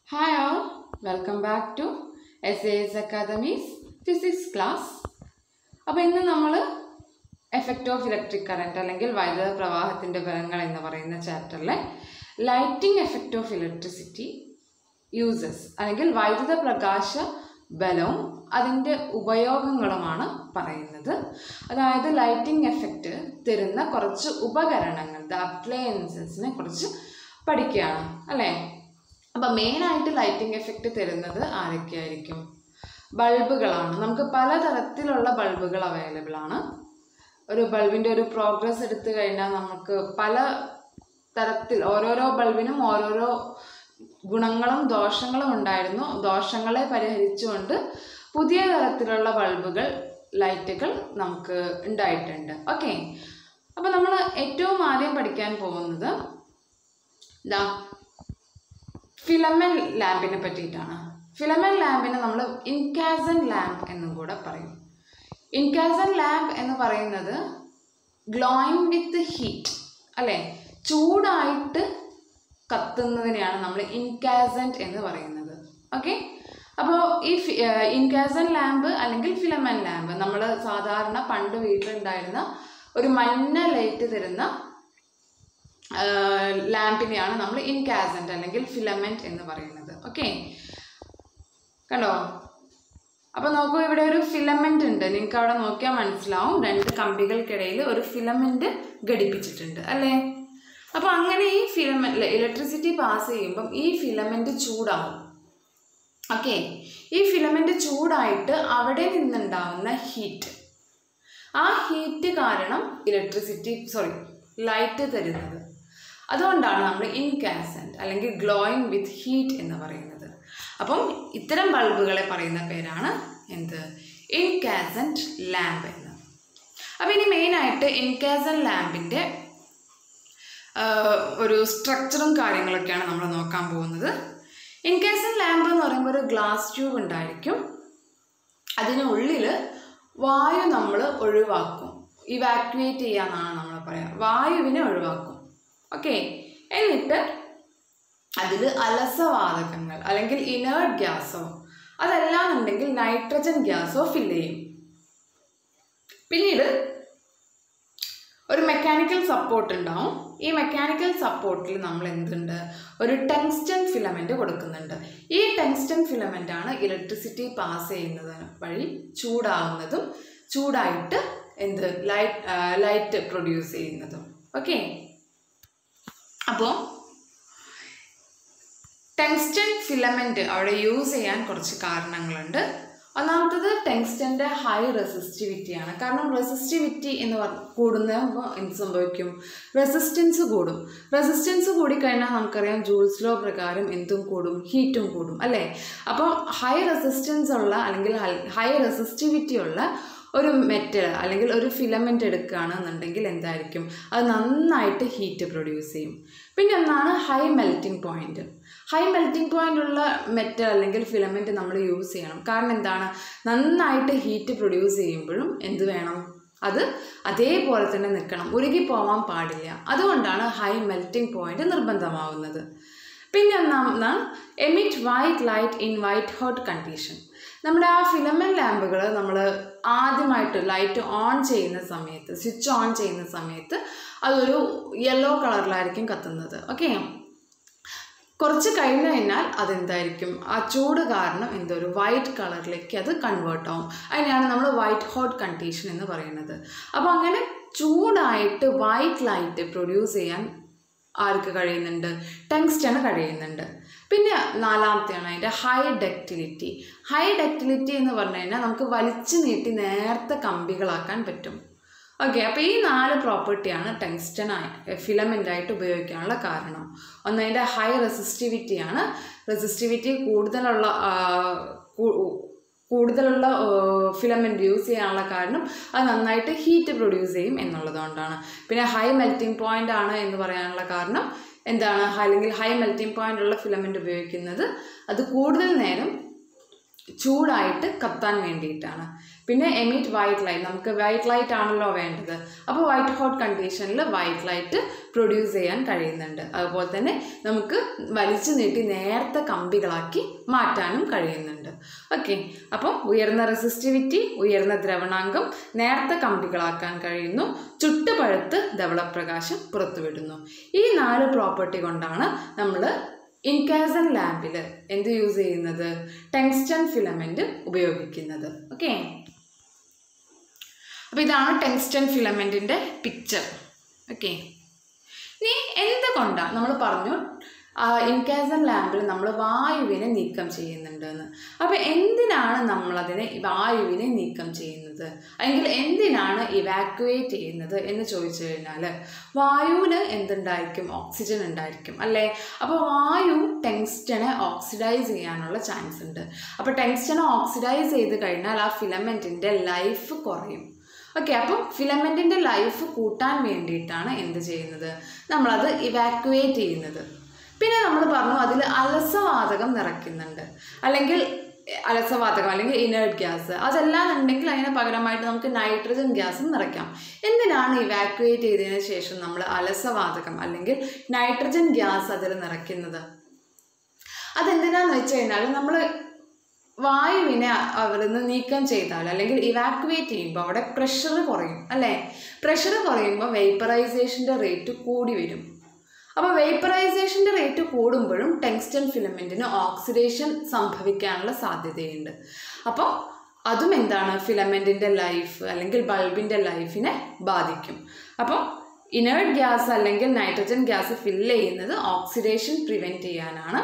Hi all, welcome back to SAS Academy's Physics class. അപ്പോൾ ഇന്ന് നമ്മൾ എഫക്റ്റ് ഓഫ് ഇലക്ട്രിക് കറണ്ട് അല്ലെങ്കിൽ വൈദ്യുത പ്രവാഹത്തിൻ്റെ ഫലങ്ങൾ എന്ന് പറയുന്ന ചാപ്റ്ററിലെ lighting effect of electricity uses അല്ലെങ്കിൽ വൈദ്യുത പ്രകാശ ബലവും അതിൻ്റെ ഉപയോഗങ്ങളുമാണ് പറയുന്നത് അതായത് ലൈറ്റിംഗ് എഫക്റ്റ് തരുന്ന കുറച്ച് ഉപകരണങ്ങൾ ദ അപ്ലയൻസസിനെ കുറിച്ച് പഠിക്കുകയാണ് അല്ലേ അപ്പം മെയിനായിട്ട് ലൈറ്റിംഗ് എഫക്റ്റ് തരുന്നത് ആരൊക്കെയായിരിക്കും ബൾബുകളാണ് നമുക്ക് പലതരത്തിലുള്ള ബൾബുകൾ അവൈലബിൾ ആണ് ഒരു ബൾബിൻ്റെ ഒരു പ്രോഗ്രസ് എടുത്തു കഴിഞ്ഞാൽ നമുക്ക് പല തരത്തിൽ ഓരോരോ ബൾബിനും ഓരോരോ ഗുണങ്ങളും ദോഷങ്ങളും ഉണ്ടായിരുന്നു ദോഷങ്ങളെ പരിഹരിച്ചുകൊണ്ട് പുതിയ തരത്തിലുള്ള ബൾബുകൾ ലൈറ്റുകൾ നമുക്ക് ഉണ്ടായിട്ടുണ്ട് ഓക്കെ അപ്പോൾ നമ്മൾ ഏറ്റവും ആദ്യം പഠിക്കാൻ പോകുന്നത് ഇതാ ഫിലമൻ ലാമ്പിനെ പറ്റിയിട്ടാണ് ഫിലമൻ ലാമ്പിനെ നമ്മൾ ഇൻകാസൻ ലാമ്പ് എന്നും കൂടെ പറയും ഇൻകാസൻ ലാമ്പ് എന്ന് പറയുന്നത് ഗ്ലോയിങ് വിത്ത് ഹീറ്റ് അല്ലേ ചൂടായിട്ട് കത്തുന്നതിനെയാണ് നമ്മൾ ഇൻകാസൻറ്റ് എന്ന് പറയുന്നത് ഓക്കെ അപ്പോൾ ഈ ഇൻകാസൻ ലാമ്പ് അല്ലെങ്കിൽ ഫിലമൻ ലാമ്പ് നമ്മൾ സാധാരണ പണ്ട് വീട്ടിലുണ്ടായിരുന്ന ഒരു മഞ്ഞ ലൈറ്റ് തരുന്ന ലാമ്പിനെയാണ് നമ്മൾ ഇൻകാസൻറ്റ് അല്ലെങ്കിൽ ഫിലമെൻറ്റ് എന്ന് പറയുന്നത് ഓക്കെ കണ്ടോ അപ്പോൾ നോക്കൂ ഇവിടെ ഒരു ഫിലമെൻ്റ് ഉണ്ട് നിങ്ങൾക്ക് അവിടെ നോക്കിയാൽ മനസ്സിലാവും രണ്ട് കമ്പികൾക്കിടയിൽ ഒരു ഫിലമെൻ്റ് ഘടിപ്പിച്ചിട്ടുണ്ട് അല്ലേ അപ്പോൾ അങ്ങനെ ഈ ഫിലമെൻ്റ് ഇലക്ട്രിസിറ്റി പാസ് ചെയ്യുമ്പം ഈ ഫിലമെൻ്റ് ചൂടാവും ഓക്കെ ഈ ഫിലമെൻ്റ് ചൂടായിട്ട് അവിടെ നിന്നുണ്ടാവുന്ന ഹീറ്റ് ആ ഹീറ്റ് കാരണം ഇലക്ട്രിസിറ്റി സോറി ലൈറ്റ് തരുന്നത് അതുകൊണ്ടാണ് നമ്മൾ ഇൻകാസൻറ്റ് അല്ലെങ്കിൽ ഗ്ലോയിങ് വിത്ത് ഹീറ്റ് എന്ന് പറയുന്നത് അപ്പം ഇത്തരം ബൾബുകളെ പറയുന്ന പേരാണ് എന്ത് ഇൻകാസൻറ്റ് ലാമ്പ് എന്ന് അപ്പം ഇനി മെയിനായിട്ട് ഇൻകാസൻറ്റ് ലാമ്പിൻ്റെ ഒരു സ്ട്രക്ചറും കാര്യങ്ങളൊക്കെയാണ് നമ്മൾ നോക്കാൻ പോകുന്നത് ഇൻകാസൻറ്റ് ലാമ്പ് എന്ന് പറയുമ്പോൾ ഒരു ഗ്ലാസ് ട്യൂബ് ഉണ്ടായിരിക്കും അതിനുള്ളിൽ വായു നമ്മൾ ഒഴിവാക്കും ഇവാക്യുവേറ്റ് ചെയ്യാന്നാണ് നമ്മൾ പറയുക വായുവിനെ ഒഴിവാക്കും ഓക്കെ എന്നിട്ട് അതിൽ അലസവാതകങ്ങൾ അല്ലെങ്കിൽ ഇനേർട്ട് ഗ്യാസോ അതല്ലാന്നുണ്ടെങ്കിൽ ഉണ്ടെങ്കിൽ നൈട്രജൻ ഗ്യാസോ ഫില്ല് ചെയ്യും പിന്നീട് ഒരു മെക്കാനിക്കൽ സപ്പോർട്ട് ഉണ്ടാവും ഈ മെക്കാനിക്കൽ സപ്പോർട്ടിൽ നമ്മൾ എന്തുണ്ട് ഒരു ടെങ്സ്റ്റൺ ഫിലമെൻ്റ് കൊടുക്കുന്നുണ്ട് ഈ ടെങ്സ്റ്റൺ ഫിലമെൻ്റ് ആണ് ഇലക്ട്രിസിറ്റി പാസ് ചെയ്യുന്നത് വഴി ചൂടാവുന്നതും ചൂടായിട്ട് എന്ത് ലൈറ്റ് ലൈറ്റ് പ്രൊഡ്യൂസ് ചെയ്യുന്നതും ഓക്കെ അപ്പോൾ ടെങ്സ്റ്റൺ ഫിലമെൻ്റ് അവിടെ യൂസ് ചെയ്യാൻ കുറച്ച് കാരണങ്ങളുണ്ട് ഒന്നാമത്തത് ടെങ്സ്റ്റൻ്റെ ഹൈ റെസിസ്റ്റിവിറ്റിയാണ് കാരണം റെസിസ്റ്റിവിറ്റി എന്ന് പറ കൂടുമ്പോൾ എന്ത് സംഭവിക്കും റെസിസ്റ്റൻസ് കൂടും റെസിസ്റ്റൻസ് കൂടിക്കഴിഞ്ഞാൽ നമുക്കറിയാം ജൂൾസ് ലോ പ്രകാരം എന്തും കൂടും ഹീറ്റും കൂടും അല്ലേ അപ്പോൾ ഹൈ റെസിസ്റ്റൻസ് ഉള്ള അല്ലെങ്കിൽ ഹൈ റെസിസ്റ്റിവിറ്റി ഉള്ള ഒരു മെറ്റൽ അല്ലെങ്കിൽ ഒരു ഫിലമെൻ്റ് എടുക്കുകയാണെന്നുണ്ടെങ്കിൽ എന്തായിരിക്കും അത് നന്നായിട്ട് ഹീറ്റ് പ്രൊഡ്യൂസ് ചെയ്യും പിന്നെ ഒന്നാണ് high melting point high melting point ഉള്ള മെറ്റൽ അല്ലെങ്കിൽ ഫിലമെൻ്റ് നമ്മൾ യൂസ് ചെയ്യണം കാരണം എന്താണ് നന്നായിട്ട് ഹീറ്റ് പ്രൊഡ്യൂസ് ചെയ്യുമ്പോഴും എന്ത് വേണം അത് അതേപോലെ തന്നെ നിൽക്കണം ഉരുകി പോവാൻ പാടില്ല അതുകൊണ്ടാണ് ഹൈ മെൽറ്റിംഗ് പോയിന്റ് നിർബന്ധമാവുന്നത് പിന്നെ ഒന്നാമതാണ് emit white light in white hot condition നമ്മുടെ ആ ഫിലമൻ ലാമ്പുകൾ നമ്മൾ ആദ്യമായിട്ട് ലൈറ്റ് ഓൺ ചെയ്യുന്ന സമയത്ത് സ്വിച്ച് ഓൺ ചെയ്യുന്ന സമയത്ത് അതൊരു യെല്ലോ കളറിലായിരിക്കും കത്തുന്നത് ഓക്കെ കുറച്ച് കഴിഞ്ഞ് കഴിഞ്ഞാൽ അതെന്തായിരിക്കും ആ ചൂട് കാരണം എന്തോ ഒരു വൈറ്റ് കളറിലേക്ക് അത് കൺവേർട്ട് ആവും അതിനെയാണ് നമ്മൾ വൈറ്റ് ഹോട്ട് കണ്ടീഷൻ എന്ന് പറയുന്നത് അപ്പോൾ അങ്ങനെ ചൂടായിട്ട് വൈറ്റ് ലൈറ്റ് പ്രൊഡ്യൂസ് ചെയ്യാൻ ആർക്ക് കഴിയുന്നുണ്ട് ടെങ്സ്റ്റണ് കഴിയുന്നുണ്ട് പിന്നെ നാലാമത്തെയാണ് അതിൻ്റെ ഹൈ ഡക്റ്റിലിറ്റി ഹൈ ഡക്റ്റിലിറ്റി എന്ന് പറഞ്ഞു കഴിഞ്ഞാൽ നമുക്ക് വലിച്ചു നീട്ടി നേരത്തെ കമ്പികളാക്കാൻ പറ്റും ഓക്കെ അപ്പോൾ ഈ നാല് പ്രോപ്പർട്ടിയാണ് ടെങ്സ്റ്റൺ ഫിലമെൻ്റ് ആയിട്ട് ഉപയോഗിക്കാനുള്ള കാരണം ഒന്ന് അതിൻ്റെ ഹൈ റെസിസ്റ്റിവിറ്റിയാണ് റെസിസ്റ്റിവിറ്റി കൂടുതലുള്ള കൂടുതലുള്ള ഫിലമെൻ്റ് യൂസ് ചെയ്യാനുള്ള കാരണം അത് നന്നായിട്ട് ഹീറ്റ് പ്രൊഡ്യൂസ് ചെയ്യും എന്നുള്ളതുകൊണ്ടാണ് പിന്നെ ഹൈ മെൽറ്റിംഗ് പോയിൻ്റ് ആണ് എന്ന് പറയാനുള്ള കാരണം എന്താണ് അല്ലെങ്കിൽ ഹൈ മെൽറ്റിംഗ് പോയിൻ്റ് ഉള്ള ഫിലമെൻ്റ് ഉപയോഗിക്കുന്നത് അത് കൂടുതൽ നേരം ചൂടായിട്ട് കത്താൻ വേണ്ടിയിട്ടാണ് പിന്നെ എമിറ്റ് വൈറ്റ് ലൈറ്റ് നമുക്ക് വൈറ്റ് ലൈറ്റ് ആണല്ലോ വേണ്ടത് അപ്പോൾ വൈറ്റ് ഹോട്ട് കണ്ടീഷനിൽ വൈറ്റ് ലൈറ്റ് പ്രൊഡ്യൂസ് ചെയ്യാൻ കഴിയുന്നുണ്ട് അതുപോലെ തന്നെ നമുക്ക് വലിച്ചു നീട്ടി നേർത്ത കമ്പികളാക്കി മാറ്റാനും കഴിയുന്നുണ്ട് ഓക്കെ അപ്പം ഉയർന്ന റെസിസ്റ്റിവിറ്റി ഉയർന്ന ദ്രവണാങ്കം നേർത്ത കമ്പികളാക്കാൻ കഴിയുന്നു ചുട്ടുപഴുത്ത് ധവളപ്രകാശം പുറത്തുവിടുന്നു ഈ നാല് പ്രോപ്പർട്ടി കൊണ്ടാണ് നമ്മൾ ഇൻകാസൻ ലാമ്പിൽ എന്ത് യൂസ് ചെയ്യുന്നത് ടെങ്സ്റ്റൺ ഫിലമെൻറ്റ് ഉപയോഗിക്കുന്നത് ഓക്കെ അപ്പോൾ ഇതാണ് ടെങ്സ്റ്റൺ ഫിലമെൻറ്റിൻ്റെ പിക്ചർ ഓക്കെ ഇനി എന്തുകൊണ്ടാണ് നമ്മൾ പറഞ്ഞു ഇൻകാസൻ ലാമ്പിൽ നമ്മൾ വായുവിനെ നീക്കം ചെയ്യുന്നുണ്ട് എന്ന് അപ്പോൾ എന്തിനാണ് നമ്മളതിനെ വായുവിനെ നീക്കം ചെയ്യുന്നത് അല്ലെങ്കിൽ എന്തിനാണ് ഇവാക്യുവേറ്റ് ചെയ്യുന്നത് എന്ന് ചോദിച്ചു കഴിഞ്ഞാൽ വായുവിന് എന്തുണ്ടായിരിക്കും ഓക്സിജൻ ഉണ്ടായിരിക്കും അല്ലേ അപ്പോൾ വായു ടെങ്സ്റ്റനെ ഓക്സിഡൈസ് ചെയ്യാനുള്ള ചാൻസ് ഉണ്ട് അപ്പോൾ ടെങ്സ്റ്റനെ ഓക്സിഡൈസ് ചെയ്ത് കഴിഞ്ഞാൽ ആ ഫിലമെൻറ്റിൻ്റെ ലൈഫ് കുറയും ഓക്കെ അപ്പം ഫിലമെൻറ്റിൻ്റെ ലൈഫ് കൂട്ടാൻ വേണ്ടിയിട്ടാണ് എന്ത് ചെയ്യുന്നത് നമ്മളത് ഇവാക്യുവേറ്റ് ചെയ്യുന്നത് പിന്നെ നമ്മൾ പറഞ്ഞു അതിൽ അലസവാതകം നിറയ്ക്കുന്നുണ്ട് അല്ലെങ്കിൽ അലസവാതകം അല്ലെങ്കിൽ ഇനേർട്ട് ഗ്യാസ് അതെല്ലാം ഉണ്ടെങ്കിൽ അതിന് പകരമായിട്ട് നമുക്ക് നൈട്രജൻ ഗ്യാസും നിറയ്ക്കാം എന്തിനാണ് ഇവാക്യുവേറ്റ് ചെയ്തതിന് ശേഷം നമ്മൾ അലസവാതകം അല്ലെങ്കിൽ നൈട്രജൻ ഗ്യാസ് അതിൽ നിറയ്ക്കുന്നത് അതെന്തിനാന്ന് വെച്ച് കഴിഞ്ഞാൽ നമ്മൾ വായുവിനെ അവിടെ നിന്ന് നീക്കം ചെയ്താൽ അല്ലെങ്കിൽ ഇവാക്യുവേറ്റ് ചെയ്യുമ്പോൾ അവിടെ പ്രഷർ കുറയും അല്ലേ പ്രഷർ കുറയുമ്പോൾ വേപ്പറൈസേഷൻ്റെ റേറ്റ് കൂടി വരും അപ്പോൾ വേപ്പറൈസേഷൻ്റെ റേറ്റ് കൂടുമ്പോഴും ടെങ്സ്റ്റൺ ഫിലമെൻറ്റിന് ഓക്സിഡേഷൻ സംഭവിക്കാനുള്ള സാധ്യതയുണ്ട് അപ്പോൾ അതും എന്താണ് ഫിലമെൻറ്റിൻ്റെ ലൈഫ് അല്ലെങ്കിൽ ബൾബിൻ്റെ ലൈഫിനെ ബാധിക്കും അപ്പോൾ ഇനേർട്ട് ഗ്യാസ് അല്ലെങ്കിൽ നൈട്രജൻ ഗ്യാസ് ഫില്ല് ചെയ്യുന്നത് ഓക്സിഡേഷൻ പ്രിവെൻറ്റ് ചെയ്യാനാണ്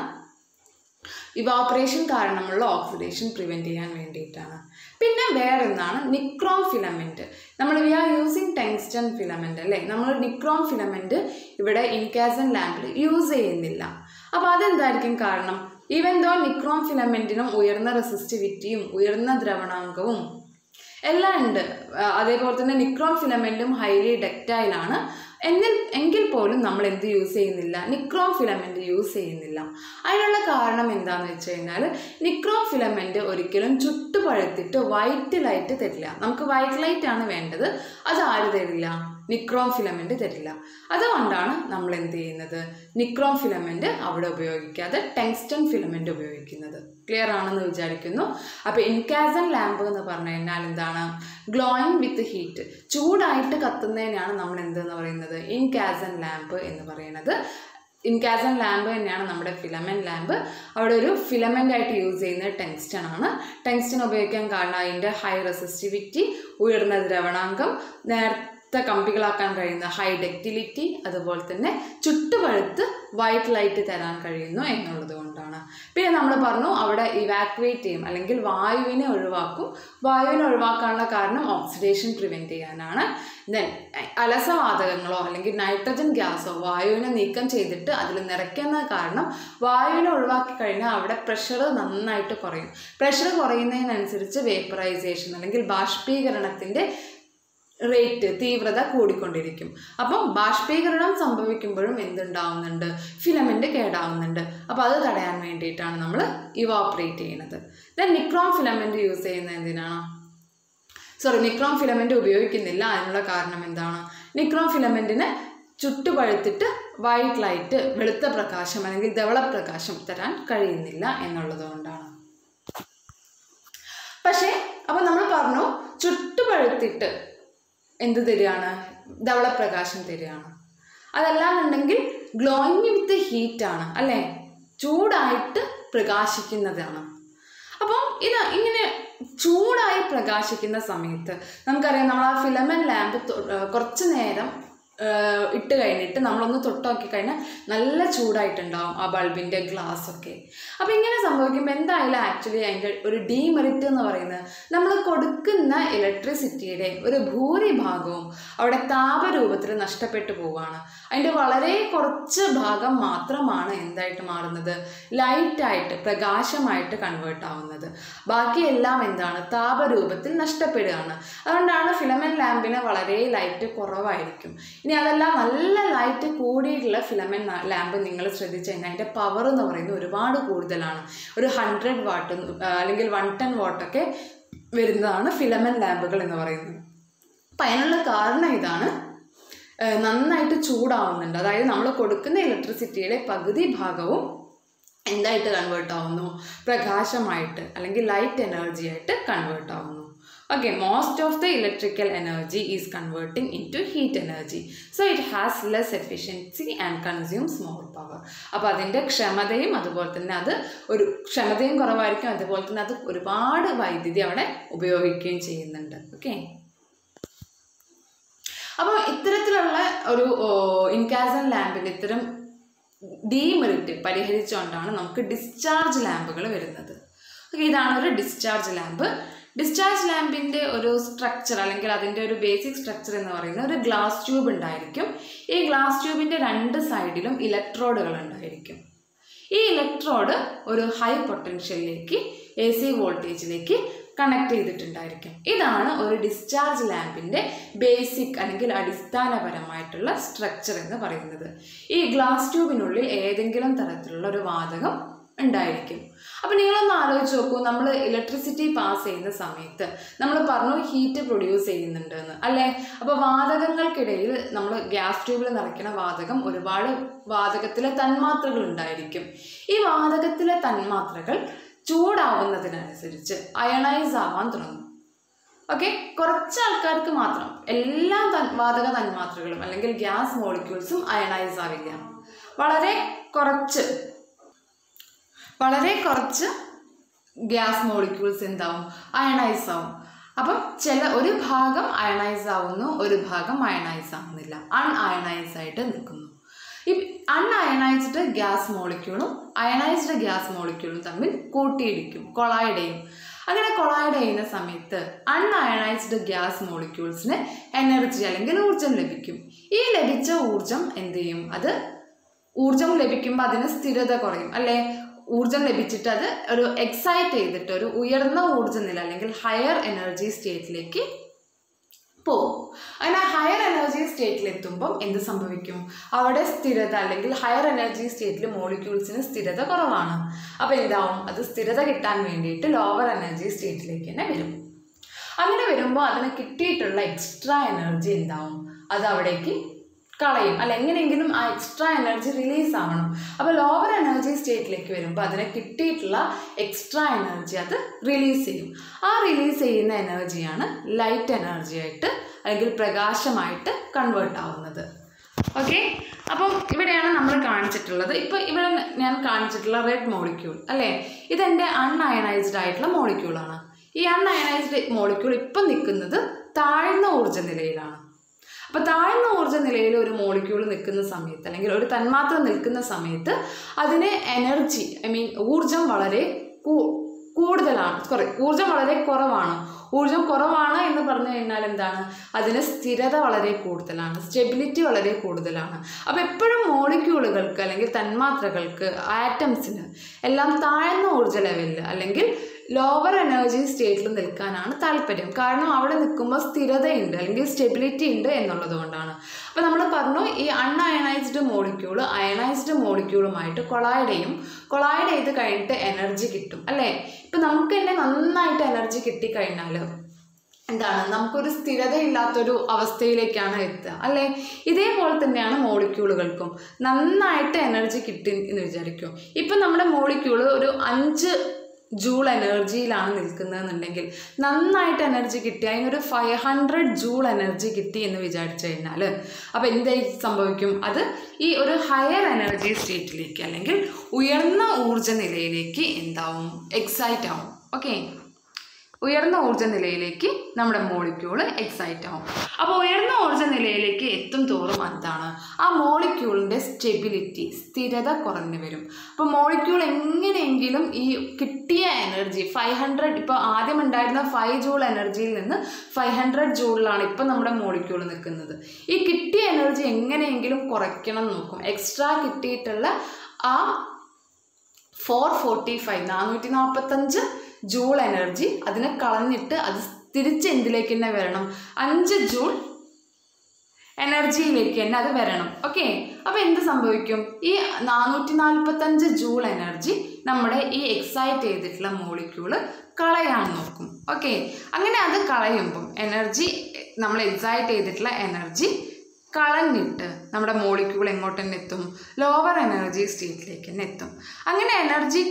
ഇവാപ്പറേഷൻ കാരണമുള്ള ഓക്സിഡേഷൻ പ്രിവെൻറ്റ് ചെയ്യാൻ വേണ്ടിയിട്ടാണ് പിന്നെ വേറൊന്നാണ് നിക്രോം ഫിലമെൻറ്റ് നമ്മൾ we are using tungsten filament അല്ലേ നമ്മൾ നിക്രോം ഫിലമെൻറ്റ് ഇവിടെ ഇൻകാസൻ ലാമ്പിൽ യൂസ് ചെയ്യുന്നില്ല അപ്പോൾ അതെന്തായിരിക്കും കാരണം ഈവൻ ദോ നിക്രോം ഫിലമെൻറ്റിനും ഉയർന്ന റെസിസ്റ്റിവിറ്റിയും ഉയർന്ന ദ്രവണാങ്കവും എല്ലാം ഉണ്ട് ആ, അതേപോലെ തന്നെ നിക്രോം ഫിലമെൻറ്റും ഹൈലി ഡെക്റ്റൈലാണ് എന്നിൽ എങ്കിൽ പോലും നമ്മൾ എന്ത് യൂസ് ചെയ്യുന്നില്ല നിക്രോം ഫിലമെൻറ്റ് യൂസ് ചെയ്യുന്നില്ല അതിനുള്ള കാരണം എന്താണെന്ന് വെച്ച് കഴിഞ്ഞാൽ നിക്രോം ഫിലമെൻറ്റ് ഒരിക്കലും ചുട്ടുപഴുത്തിട്ട് വൈറ്റ് ലൈറ്റ് തരില്ല നമുക്ക് വൈറ്റ് ലൈറ്റ് ആണ് വേണ്ടത് അത് ആര് തരില്ല നിക്രോം ഫിലമെൻറ്റ് തരില്ല അതുകൊണ്ടാണ് നമ്മൾ എന്ത് ചെയ്യുന്നത് നിക്രോം ഫിലമെൻറ്റ് അവിടെ ഉപയോഗിക്കാതെ ടെങ്സ്റ്റൺ ഫിലമെൻറ്റ് ഉപയോഗിക്കുന്നത് ക്ലിയർ ആണെന്ന് വിചാരിക്കുന്നു അപ്പോൾ ഇൻകാസൻ ലാമ്പ് എന്ന് പറഞ്ഞു കഴിഞ്ഞാൽ എന്താണ് ഗ്ലോയിങ് വിത്ത് ഹീറ്റ് ചൂടായിട്ട് കത്തുന്നതിനാണ് നമ്മൾ എന്തെന്ന് പറയുന്നത് ഇൻകാസൻ ലാമ്പ് എന്ന് പറയുന്നത് ഇൻകാസൻ ലാമ്പ് തന്നെയാണ് നമ്മുടെ ഫിലമെൻറ്റ് ലാമ്പ് അവിടെ ഒരു ഫിലമെൻ്റ് ആയിട്ട് യൂസ് ചെയ്യുന്നത് ടെങ്സ്റ്റൺ ആണ് ടെങ്സ്റ്റൺ ഉപയോഗിക്കാൻ കാരണം അതിൻ്റെ ഹൈ റെസിസ്റ്റിവിറ്റി ഉയർന്ന ദ്രവണാങ്കം നേരത്തെ കമ്പികളാക്കാൻ കഴിയുന്ന ഹൈ ഡക്റ്റിലിറ്റി അതുപോലെ തന്നെ ചുട്ടുപഴുത്ത് വൈറ്റ് ലൈറ്റ് തരാൻ കഴിയുന്നു എന്നുള്ളത് കൊണ്ടാണ് പിന്നെ നമ്മൾ പറഞ്ഞു അവിടെ ഇവാക്യുവേറ്റ് ചെയ്യും അല്ലെങ്കിൽ വായുവിനെ ഒഴിവാക്കും വായുവിനെ ഒഴിവാക്കാനുള്ള കാരണം ഓക്സിഡേഷൻ പ്രിവെൻറ്റ് ചെയ്യാനാണ് ദെൻ അലസവാതകങ്ങളോ അല്ലെങ്കിൽ നൈട്രജൻ ഗ്യാസോ വായുവിനെ നീക്കം ചെയ്തിട്ട് അതിൽ നിറയ്ക്കുന്ന കാരണം വായുവിനെ ഒഴിവാക്കി കഴിഞ്ഞാൽ അവിടെ പ്രഷർ നന്നായിട്ട് കുറയും പ്രഷർ കുറയുന്നതിനനുസരിച്ച് വേപ്പറൈസേഷൻ അല്ലെങ്കിൽ ബാഷ്പീകരണത്തിൻ്റെ റേറ്റ് തീവ്രത കൂടിക്കൊണ്ടിരിക്കും അപ്പം ബാഷ്പീകരണം സംഭവിക്കുമ്പോഴും എന്തുണ്ടാവുന്നുണ്ട് ഫിലമെൻ്റ് കേടാവുന്നുണ്ട് അപ്പോൾ അത് തടയാൻ വേണ്ടിയിട്ടാണ് നമ്മൾ ഇവാപ്പറേറ്റ് ചെയ്യുന്നത് ദെൻ നിക്രോം ഫിലമെൻ്റ് യൂസ് ചെയ്യുന്നത് എന്തിനാണ് സോറി നിക്രോം ഫിലമെൻ്റ് ഉപയോഗിക്കുന്നില്ല അതിനുള്ള കാരണം എന്താണ് നിക്രോം ഫിലമെൻറ്റിന് ചുട്ടുപഴുത്തിട്ട് വൈറ്റ് ലൈറ്റ് വെളുത്ത പ്രകാശം അല്ലെങ്കിൽ ധവളപ്രകാശം തരാൻ കഴിയുന്നില്ല എന്നുള്ളത് കൊണ്ടാണ് പക്ഷേ അപ്പം നമ്മൾ പറഞ്ഞു ചുട്ടുപഴുത്തിട്ട് എന്ത് തരികയാണ് ധവളപ്രകാശം തരികയാണ് അതല്ലാന്നുണ്ടെങ്കിൽ ഗ്ലോയിങ് വിത്ത് ഹീറ്റാണ് അല്ലേ ചൂടായിട്ട് പ്രകാശിക്കുന്നതാണ് അപ്പം ഇത് ഇങ്ങനെ ചൂടായി പ്രകാശിക്കുന്ന സമയത്ത് നമുക്കറിയാം നമ്മൾ ആ ഫിലമൻ ലാമ്പ് കുറച്ച് നേരം ആ, ഇട്ട് കഴിഞ്ഞിട്ട് നമ്മളൊന്ന് തൊട്ട് നോക്കി കഴിഞ്ഞാൽ നല്ല ചൂടായിട്ടുണ്ടാവും ആ ബൾബിൻ്റെ ഗ്ലാസ് ഒക്കെ അപ്പോൾ ഇങ്ങനെ സംഭവിക്കുമ്പോൾ എന്തായാലും ആക്ച്വലി അതിൻ്റെ ഒരു ഡീമെറിറ്റ് എന്ന് പറയുന്നത് നമ്മൾ കൊടുക്കുന്ന ഇലക്ട്രിസിറ്റിയുടെ ഒരു ഭൂരിഭാഗവും അവിടെ താപരൂപത്തിൽ നഷ്ടപ്പെട്ടു പോവുകയാണ് അതിൻ്റെ വളരെ കുറച്ച് ഭാഗം മാത്രമാണ് എന്തായിട്ട് മാറുന്നത് ലൈറ്റായിട്ട് പ്രകാശമായിട്ട് കൺവേർട്ട് ആവുന്നത് ബാക്കിയെല്ലാം എന്താണ് താപരൂപത്തിൽ നഷ്ടപ്പെടുകയാണ് അതുകൊണ്ടാണ് ഫിലമെൻ ലാമ്പിന് വളരെ ലൈറ്റ് കുറവായിരിക്കും ഇനി ഇനി അതെല്ലാം നല്ല ലൈറ്റ് കൂടിയിട്ടുള്ള ഫിലമെൻ ലാമ്പ് നിങ്ങൾ ശ്രദ്ധിച്ചു കഴിഞ്ഞാൽ അതിൻ്റെ പവർ എന്ന് പറയുന്നത് ഒരുപാട് കൂടുതലാണ് ഒരു ഹൺഡ്രഡ് വാട്ട് അല്ലെങ്കിൽ വൺ ടെൻ വാട്ടൊക്കെ വരുന്നതാണ് ഫിലമെൻ ലാമ്പുകൾ എന്ന് പറയുന്നത് അപ്പം അതിനുള്ള കാരണം ഇതാണ് ഏഹ് നന്നായിട്ട് ചൂടാവുന്നുണ്ട് അതായത് നമ്മൾ കൊടുക്കുന്ന ഇലക്ട്രിസിറ്റിയുടെ പകുതി ഭാഗവും എന്തായിട്ട് കൺവേർട്ട് ആവുന്നു പ്രകാശമായിട്ട് അല്ലെങ്കിൽ ലൈറ്റ് എനർജി ആയിട്ട് കൺവേർട്ട് ആവുന്നു okay most of the electrical energy is converting into heat energy so it has less efficiency and consumes more power അപ്പോൾ അതിൻ്റെ ക്ഷമതയും അതുപോലെ തന്നെ അത് ഒരു ക്ഷമതയും കുറവായിരിക്കും അതുപോലെ തന്നെ അത് ഒരുപാട് വൈദ്യുതി അവിടെ ഉപയോഗിക്കുകയും ചെയ്യുന്നുണ്ട് ഓക്കെ അപ്പോൾ ഇത്തരത്തിലുള്ള ഒരു ഇൻകാസൻ ലാമ്പിൻ്റെ ഇത്തരം ഡീമെറിറ്റ് പരിഹരിച്ചുകൊണ്ടാണ് നമുക്ക് ഡിസ്ചാർജ് ലാമ്പുകൾ വരുന്നത് ഓക്കെ ഇതാണ് ഒരു ഡിസ്ചാർജ് ലാമ്പ് ഡിസ്ചാർജ് ലാമ്പിൻ്റെ ഒരു സ്ട്രക്ചർ അല്ലെങ്കിൽ അതിൻ്റെ ഒരു ബേസിക് സ്ട്രക്ചർ എന്ന് പറയുന്നത് ഒരു ഗ്ലാസ് ട്യൂബ് ഉണ്ടായിരിക്കും ഈ ഗ്ലാസ് ട്യൂബിൻ്റെ രണ്ട് സൈഡിലും ഇലക്ട്രോഡുകൾ ഉണ്ടായിരിക്കും ഈ ഇലക്ട്രോഡ് ഒരു ഹൈ പൊട്ടൻഷ്യലിലേക്ക് എ സി വോൾട്ടേജിലേക്ക് കണക്ട് ചെയ്തിട്ടുണ്ടായിരിക്കും ഇതാണ് ഒരു ഡിസ്ചാർജ് ലാമ്പിൻ്റെ ബേസിക് അല്ലെങ്കിൽ അടിസ്ഥാനപരമായിട്ടുള്ള സ്ട്രക്ചർ എന്ന് പറയുന്നത് ഈ ഗ്ലാസ് ട്യൂബിനുള്ളിൽ ഏതെങ്കിലും തരത്തിലുള്ള ഒരു വാതകം ഉണ്ടായിരിക്കും അപ്പം നിങ്ങളൊന്ന് ആലോചിച്ച് നോക്കൂ നമ്മൾ ഇലക്ട്രിസിറ്റി പാസ് ചെയ്യുന്ന സമയത്ത് നമ്മൾ പറഞ്ഞു ഹീറ്റ് പ്രൊഡ്യൂസ് ചെയ്യുന്നുണ്ട് എന്ന് അല്ലേ അപ്പോൾ വാതകങ്ങൾക്കിടയിൽ നമ്മൾ ഗ്യാസ് ട്യൂബിൽ നിറയ്ക്കുന്ന വാതകം ഒരുപാട് വാതകത്തിലെ തന്മാത്രകൾ ഉണ്ടായിരിക്കും ഈ വാതകത്തിലെ തന്മാത്രകൾ ചൂടാവുന്നതിനനുസരിച്ച് അയണൈസ് ആവാൻ തുടങ്ങും ഓക്കെ കുറച്ച് ആൾക്കാർക്ക് മാത്രം എല്ലാ തൻ വാതക തന്മാത്രകളും അല്ലെങ്കിൽ ഗ്യാസ് മോളിക്യൂൾസും അയണൈസ് ആവില്ല വളരെ കുറച്ച് വളരെ കുറച്ച് ഗ്യാസ് മോളിക്യൂൾസ് എന്താവും അയണൈസ് ആവും അപ്പം ചില ഒരു ഭാഗം അയണൈസ് ആവുന്നു ഒരു ഭാഗം അയണൈസ് ആവുന്നില്ല അൺഅയണൈസ് ആയിട്ട് നിൽക്കുന്നു ഈ അൺഅയണൈസ്ഡ് ഗ്യാസ് മോളിക്യൂളും അയണൈസ്ഡ് ഗ്യാസ് മോളിക്യൂളും തമ്മിൽ കൂട്ടിയിടിക്കും കൊളൈഡ് ചെയ്യും അങ്ങനെ കൊളൈഡ് ചെയ്യുന്ന സമയത്ത് അൺഅയണൈസ്ഡ് ഗ്യാസ് മോളിക്യൂൾസിന് എനർജി അല്ലെങ്കിൽ ഊർജം ലഭിക്കും ഈ ലഭിച്ച ഊർജം എന്ത് ചെയ്യും അത് ഊർജം ലഭിക്കുമ്പോൾ അതിന് സ്ഥിരത കുറയും അല്ലേ ഊർജം ലഭിച്ചിട്ട് അത് ഒരു എക്സൈറ്റ് ചെയ്തിട്ട് ഒരു ഉയർന്ന ഊർജ്ജ നില അല്ലെങ്കിൽ ഹയർ എനർജി സ്റ്റേറ്റിലേക്ക് പോകും അങ്ങനെ ഹയർ എനർജി സ്റ്റേറ്റിൽ എത്തുമ്പം എന്ത് സംഭവിക്കും അവിടെ സ്ഥിരത അല്ലെങ്കിൽ ഹയർ എനർജി സ്റ്റേറ്റിൽ മോളിക്യൂൾസിന് സ്ഥിരത കുറവാണ് അപ്പോൾ എന്താവും അത് സ്ഥിരത കിട്ടാൻ വേണ്ടിയിട്ട് ലോവർ എനർജി സ്റ്റേറ്റിലേക്ക് തന്നെ വരും അങ്ങനെ വരുമ്പോൾ അതിന് കിട്ടിയിട്ടുള്ള എക്സ്ട്രാ എനർജി എന്താവും അത് അവിടേക്ക് കളയും അല്ല എങ്ങനെയെങ്കിലും ആ എക്സ്ട്രാ എനർജി റിലീസ് ആവണം അപ്പോൾ ലോവർ എനർജി സ്റ്റേറ്റിലേക്ക് വരുമ്പോൾ അതിന് കിട്ടിയിട്ടുള്ള എക്സ്ട്രാ എനർജി അത് റിലീസ് ചെയ്യും ആ റിലീസ് ചെയ്യുന്ന എനർജിയാണ് ലൈറ്റ് എനർജി ആയിട്ട് അല്ലെങ്കിൽ പ്രകാശമായിട്ട് കൺവേർട്ട് ആവുന്നത് ഓക്കെ അപ്പം ഇവിടെയാണ് നമ്മൾ കാണിച്ചിട്ടുള്ളത് ഇപ്പോൾ ഇവിടെ ഞാൻ കാണിച്ചിട്ടുള്ള റെഡ് മോളിക്യൂൾ അല്ലേ ഇതെൻ്റെ അൺഅയണൈസ്ഡ് ആയിട്ടുള്ള മോളിക്യൂളാണ് ഈ അൺഅയണൈസ്ഡ് മോളിക്യൂൾ ഇപ്പം നിൽക്കുന്നത് താഴ്ന്ന ഊർജ്ജ നിലയിലാണ് അപ്പോൾ താഴ്ന്ന ഊർജ്ജ നിലയിൽ ഒരു മോളിക്യൂൾ നിൽക്കുന്ന സമയത്ത് അല്ലെങ്കിൽ ഒരു തന്മാത്ര നിൽക്കുന്ന സമയത്ത് അതിന് എനർജി ഐ മീൻ ഊർജം വളരെ കൂ- കൂടുതലാണ് സോറി ഊർജം വളരെ കുറവാണ് ഊർജം കുറവാണ് എന്ന് പറഞ്ഞു കഴിഞ്ഞാൽ എന്താണ് അതിന് സ്ഥിരത വളരെ കൂടുതലാണ് സ്റ്റെബിലിറ്റി വളരെ കൂടുതലാണ് അപ്പോൾ എപ്പോഴും മോളിക്യൂളുകൾക്ക് അല്ലെങ്കിൽ തന്മാത്രകൾക്ക് ആറ്റംസിന് എല്ലാം താഴ്ന്ന ഊർജ്ജ ലെവലിൽ അല്ലെങ്കിൽ ലോവർ എനർജി സ്റ്റേറ്റിൽ നിൽക്കാനാണ് താല്പര്യം കാരണം അവിടെ നിൽക്കുമ്പോൾ സ്ഥിരതയുണ്ട് അല്ലെങ്കിൽ സ്റ്റെബിലിറ്റി ഉണ്ട് എന്നുള്ളത് കൊണ്ടാണ് അപ്പോൾ നമ്മൾ പറഞ്ഞു ഈ അൺഅയണൈസ്ഡ് മോളിക്യൂൾ അയണൈസ്ഡ് മോളിക്യൂളുമായിട്ട് കൊളൈഡ് ചെയ്യും കൊളൈഡ് ചെയ്ത് കഴിഞ്ഞിട്ട് എനർജി കിട്ടും അല്ലേ ഇപ്പം നമുക്ക് തന്നെ നന്നായിട്ട് എനർജി കിട്ടിക്കഴിഞ്ഞാൽ എന്താണ് നമുക്കൊരു സ്ഥിരതയില്ലാത്തൊരു അവസ്ഥയിലേക്കാണ് എത്തുക അല്ലേ ഇതേപോലെ തന്നെയാണ് മോളിക്യൂളുകൾക്കും നന്നായിട്ട് എനർജി കിട്ടി എന്ന് വിചാരിക്കും ഇപ്പം നമ്മുടെ മോളിക്യൂള് ഒരു അഞ്ച് ജൂൾ എനർജിയിലാണ് നിൽക്കുന്നതെന്നുണ്ടെങ്കിൽ നന്നായിട്ട് എനർജി കിട്ടി അതിനൊരു ഫൈവ് ഹൺഡ്രഡ് ജൂൾ എനർജി കിട്ടി എന്ന് വിചാരിച്ചു കഴിഞ്ഞാൽ അപ്പോൾ എന്തായി സംഭവിക്കും അത് ഈ ഒരു ഹയർ എനർജി സ്റ്റേറ്റിലേക്ക് അല്ലെങ്കിൽ ഉയർന്ന ഊർജ്ജ നിലയിലേക്ക് എന്താവും എക്സൈറ്റ് ആവും ഓക്കെ ഉയർന്ന ഊർജ്ജ നിലയിലേക്ക് നമ്മുടെ മോളിക്യൂള് എക്സൈറ്റ് ആവും അപ്പോൾ ഉയർന്ന ഊർജ്ജ നിലയിലേക്ക് എത്തും തോറും എന്താണ് ആ മോളിക്യൂളിൻ്റെ സ്റ്റെബിലിറ്റി സ്ഥിരത കുറഞ്ഞു വരും അപ്പോൾ മോളിക്യൂൾ എങ്ങനെയെങ്കിലും ഈ കിട്ടിയ എനർജി ഫൈവ് ഹൺഡ്രഡ് ഇപ്പോൾ ആദ്യം ഉണ്ടായിരുന്ന ഫൈവ് ജൂൾ എനർജിയിൽ നിന്ന് ഫൈവ് ഹൺഡ്രഡ് ജൂളിലാണ് ഇപ്പം നമ്മുടെ മോളിക്യൂൾ നിൽക്കുന്നത് ഈ കിട്ടിയ എനർജി എങ്ങനെയെങ്കിലും കുറയ്ക്കണം എന്ന് നോക്കും എക്സ്ട്രാ കിട്ടിയിട്ടുള്ള ആ ഫോർ ഫോർട്ടി ഫൈവ് നാനൂറ്റി നാൽപ്പത്തഞ്ച് ജൂൾ എനർജി അതിനെ കളഞ്ഞിട്ട് അത് തിരിച്ച് എന്തിലേക്ക് തന്നെ വരണം അഞ്ച് ജൂൾ എനർജിയിലേക്ക് തന്നെ അത് വരണം ഓക്കെ അപ്പോൾ എന്ത് സംഭവിക്കും ഈ നാനൂറ്റി നാൽപ്പത്തഞ്ച് ജൂൾ എനർജി നമ്മുടെ ഈ എക്സൈറ്റ് ചെയ്തിട്ടുള്ള മോളിക്യൂള് കളയാൻ നോക്കും ഓക്കെ അങ്ങനെ അത് കളയുമ്പം എനർജി നമ്മൾ എക്സൈറ്റ് ചെയ്തിട്ടുള്ള എനർജി കളഞ്ഞിട്ട് നമ്മുടെ മോളിക്യൂൾ എങ്ങോട്ട് തന്നെ എത്തും ലോവർ എനർജി സ്റ്റേറ്റിലേക്ക് തന്നെ എത്തും അങ്ങനെ എനർജി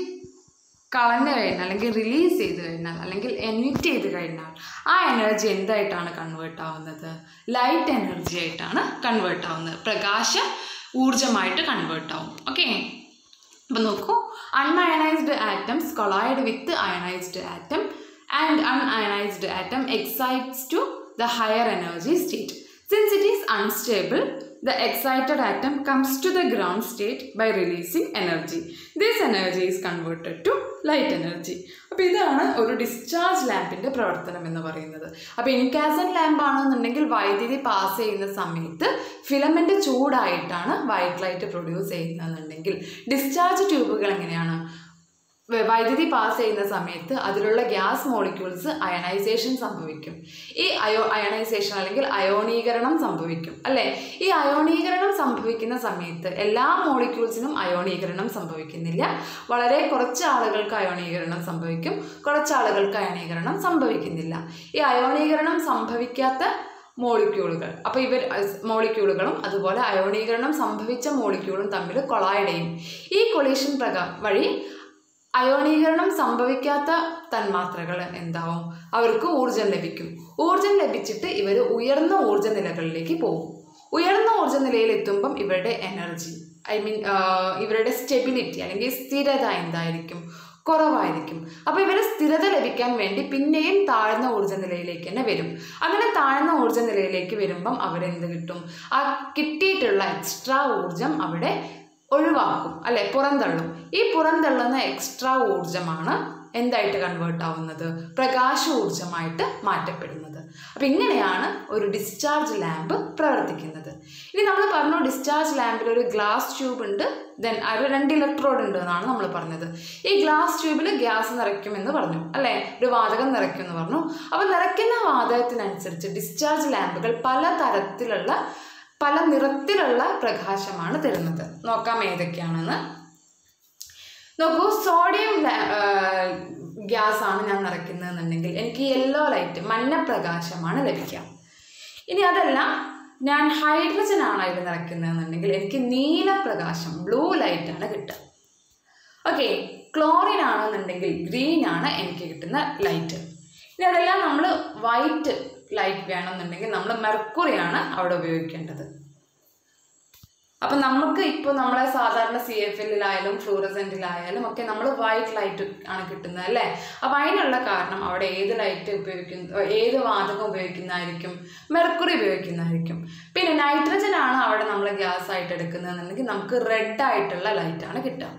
കളഞ്ഞു കഴിഞ്ഞാൽ അല്ലെങ്കിൽ റിലീസ് ചെയ്ത് കഴിഞ്ഞാൽ അല്ലെങ്കിൽ എമിറ്റ് ചെയ്ത് കഴിഞ്ഞാൽ ആ എനർജി എന്തായിട്ടാണ് കൺവേർട്ട് ആവുന്നത് ലൈറ്റ് എനർജി ആയിട്ടാണ് കൺവേർട്ട് ആവുന്നത് പ്രകാശ ഊർജമായിട്ട് കൺവേർട്ട് ആവും ഓക്കെ അപ്പം നോക്കൂ un-ionised atoms collide with ionised atom and un-ionised atom excites to the higher energy state since it is unstable the excited atom comes to the ground state by releasing energy. This energy is converted to light energy. അപ്പോൾ ഇതാണ് ഒരു discharge ലാമ്പിൻ്റെ പ്രവർത്തനം എന്ന് പറയുന്നത് അപ്പോൾ ഇൻകാസൻ lamp ആണെന്നുണ്ടെങ്കിൽ വൈദ്യുതി pass ചെയ്യുന്ന സമയത്ത് ഫിലമെൻ്റ് ചൂടായിട്ടാണ് വൈറ്റ് ലൈറ്റ് പ്രൊഡ്യൂസ് ചെയ്യുന്നതെന്നുണ്ടെങ്കിൽ ഡിസ്ചാർജ് ട്യൂബുകൾ എങ്ങനെയാണ് വ- വൈദ്യുതി പാസ് ചെയ്യുന്ന സമയത്ത് അതിലുള്ള ഗ്യാസ് മോളിക്യൂൾസ് അയണൈസേഷൻ സംഭവിക്കും ഈ അയോ അയണൈസേഷൻ അല്ലെങ്കിൽ അയോണീകരണം സംഭവിക്കും അല്ലേ ഈ അയോണീകരണം സംഭവിക്കുന്ന സമയത്ത് എല്ലാ മോളിക്യൂൾസിനും അയോണീകരണം സംഭവിക്കുന്നില്ല വളരെ കുറച്ച് ആളുകൾക്ക് അയോണീകരണം സംഭവിക്കും കുറച്ച് ആളുകൾക്ക് അയോണീകരണം സംഭവിക്കുന്നില്ല ഈ അയോണീകരണം സംഭവിക്കാത്ത മോളിക്യൂളുകൾ അപ്പോൾ ഇവർ മോളിക്യൂളുകളും അതുപോലെ അയോണീകരണം സംഭവിച്ച മോളിക്യൂളും തമ്മിൽ കൊളായിഡ് ചെയ്യും ഈ കൊളീഷൻ പ്രകാ വഴി അയോണീകരണം സംഭവിക്കാത്ത തന്മാത്രകൾ എന്താവും അവർക്ക് ഊർജം ലഭിക്കും ഊർജം ലഭിച്ചിട്ട് ഇവർ ഉയർന്ന ഊർജ നിലകളിലേക്ക് പോകും ഉയർന്ന ഊർജ നിലയിൽ എത്തുമ്പം ഇവരുടെ എനർജി ഐ മീൻ ഇവരുടെ സ്റ്റെബിലിറ്റി അല്ലെങ്കിൽ സ്ഥിരത എന്തായിരിക്കും കുറവായിരിക്കും അപ്പോൾ ഇവർ സ്ഥിരത ലഭിക്കാൻ വേണ്ടി പിന്നെയും താഴ്ന്ന ഊർജ്ജ നിലയിലേക്ക് തന്നെ വരും അങ്ങനെ താഴ്ന്ന ഊർജ്ജ നിലയിലേക്ക് വരുമ്പം അവരെന്ത് കിട്ടും ആ കിട്ടിയിട്ടുള്ള എക്സ്ട്രാ ഊർജം അവിടെ ഒഴിവാക്കും അല്ലെ പുറന്തള്ളും ഈ പുറന്തള്ളുന്ന എക്സ്ട്രാ ഊർജമാണ് എന്തായിട്ട് കൺവേർട്ട് ആവുന്നത് പ്രകാശ ഊർജമായിട്ട് മാറ്റപ്പെടുന്നത് അപ്പം ഇങ്ങനെയാണ് ഒരു ഡിസ്ചാർജ് ലാമ്പ് പ്രവർത്തിക്കുന്നത് ഇനി നമ്മൾ പറഞ്ഞു ഡിസ്ചാർജ് ലാമ്പിൽ ഒരു ഗ്ലാസ് ട്യൂബ് ഉണ്ട് ദെൻ അത് രണ്ട് ഇലക്ട്രോഡ് ഉണ്ട് എന്നാണ് നമ്മൾ പറഞ്ഞത് ഈ ഗ്ലാസ് ട്യൂബിൽ ഗ്യാസ് നിറയ്ക്കുമെന്ന് പറഞ്ഞു അല്ലേ ഒരു വാതകം നിറയ്ക്കുമെന്ന് പറഞ്ഞു അപ്പോൾ നിറയ്ക്കുന്ന വാതകത്തിനനുസരിച്ച് ഡിസ്ചാർജ് ലാമ്പുകൾ പല തരത്തിലുള്ള പല നിറത്തിലുള്ള പ്രകാശമാണ് തരുന്നത് നോക്കാം ഏതൊക്കെയാണെന്ന് നോക്കൂ സോഡിയം ഗ്യാസ് ആണ് ഞാൻ നിറയ്ക്കുന്നതെന്നുണ്ടെങ്കിൽ എനിക്ക് യെല്ലോ ലൈറ്റ് മഞ്ഞ പ്രകാശമാണ് ലഭിക്കുക ഇനി അതല്ല ഞാൻ ഹൈഡ്രജൻ ആണ് അതിൽ നിറയ്ക്കുന്നതെന്നുണ്ടെങ്കിൽ എനിക്ക് നീല പ്രകാശം ബ്ലൂ ലൈറ്റ് ആണ് കിട്ടുക ഓക്കെ ക്ലോറിൻ ആണെന്നുണ്ടെങ്കിൽ ഗ്രീൻ ആണ് എനിക്ക് കിട്ടുന്ന ലൈറ്റ് ഇനി അതെല്ലാം നമ്മൾ വൈറ്റ് ലൈറ്റ് വേണമെന്നുണ്ടെങ്കിൽ നമ്മൾ മെർക്കുറിയാണ് അവിടെ ഉപയോഗിക്കേണ്ടത് അപ്പം നമുക്ക് ഇപ്പോൾ നമ്മളെ സാധാരണ സി എഫ് എല്ലിലായാലും ഫ്ലൂറസെൻറ്റിലായാലും ഒക്കെ നമ്മൾ വൈറ്റ് ലൈറ്റ് ആണ് കിട്ടുന്നത് അല്ലേ അപ്പം അതിനുള്ള കാരണം അവിടെ ഏത് ലൈറ്റ് ഉപയോഗിക്കുന്ന ഏത് വാതകം ഉപയോഗിക്കുന്നതായിരിക്കും മെർക്കുറി ഉപയോഗിക്കുന്നതായിരിക്കും പിന്നെ നൈട്രജൻ ആണ് അവിടെ നമ്മൾ ഗ്യാസ് ആയിട്ട് എടുക്കുന്നതെന്നുണ്ടെങ്കിൽ നമുക്ക് റെഡ് ആയിട്ടുള്ള ലൈറ്റാണ് കിട്ടുക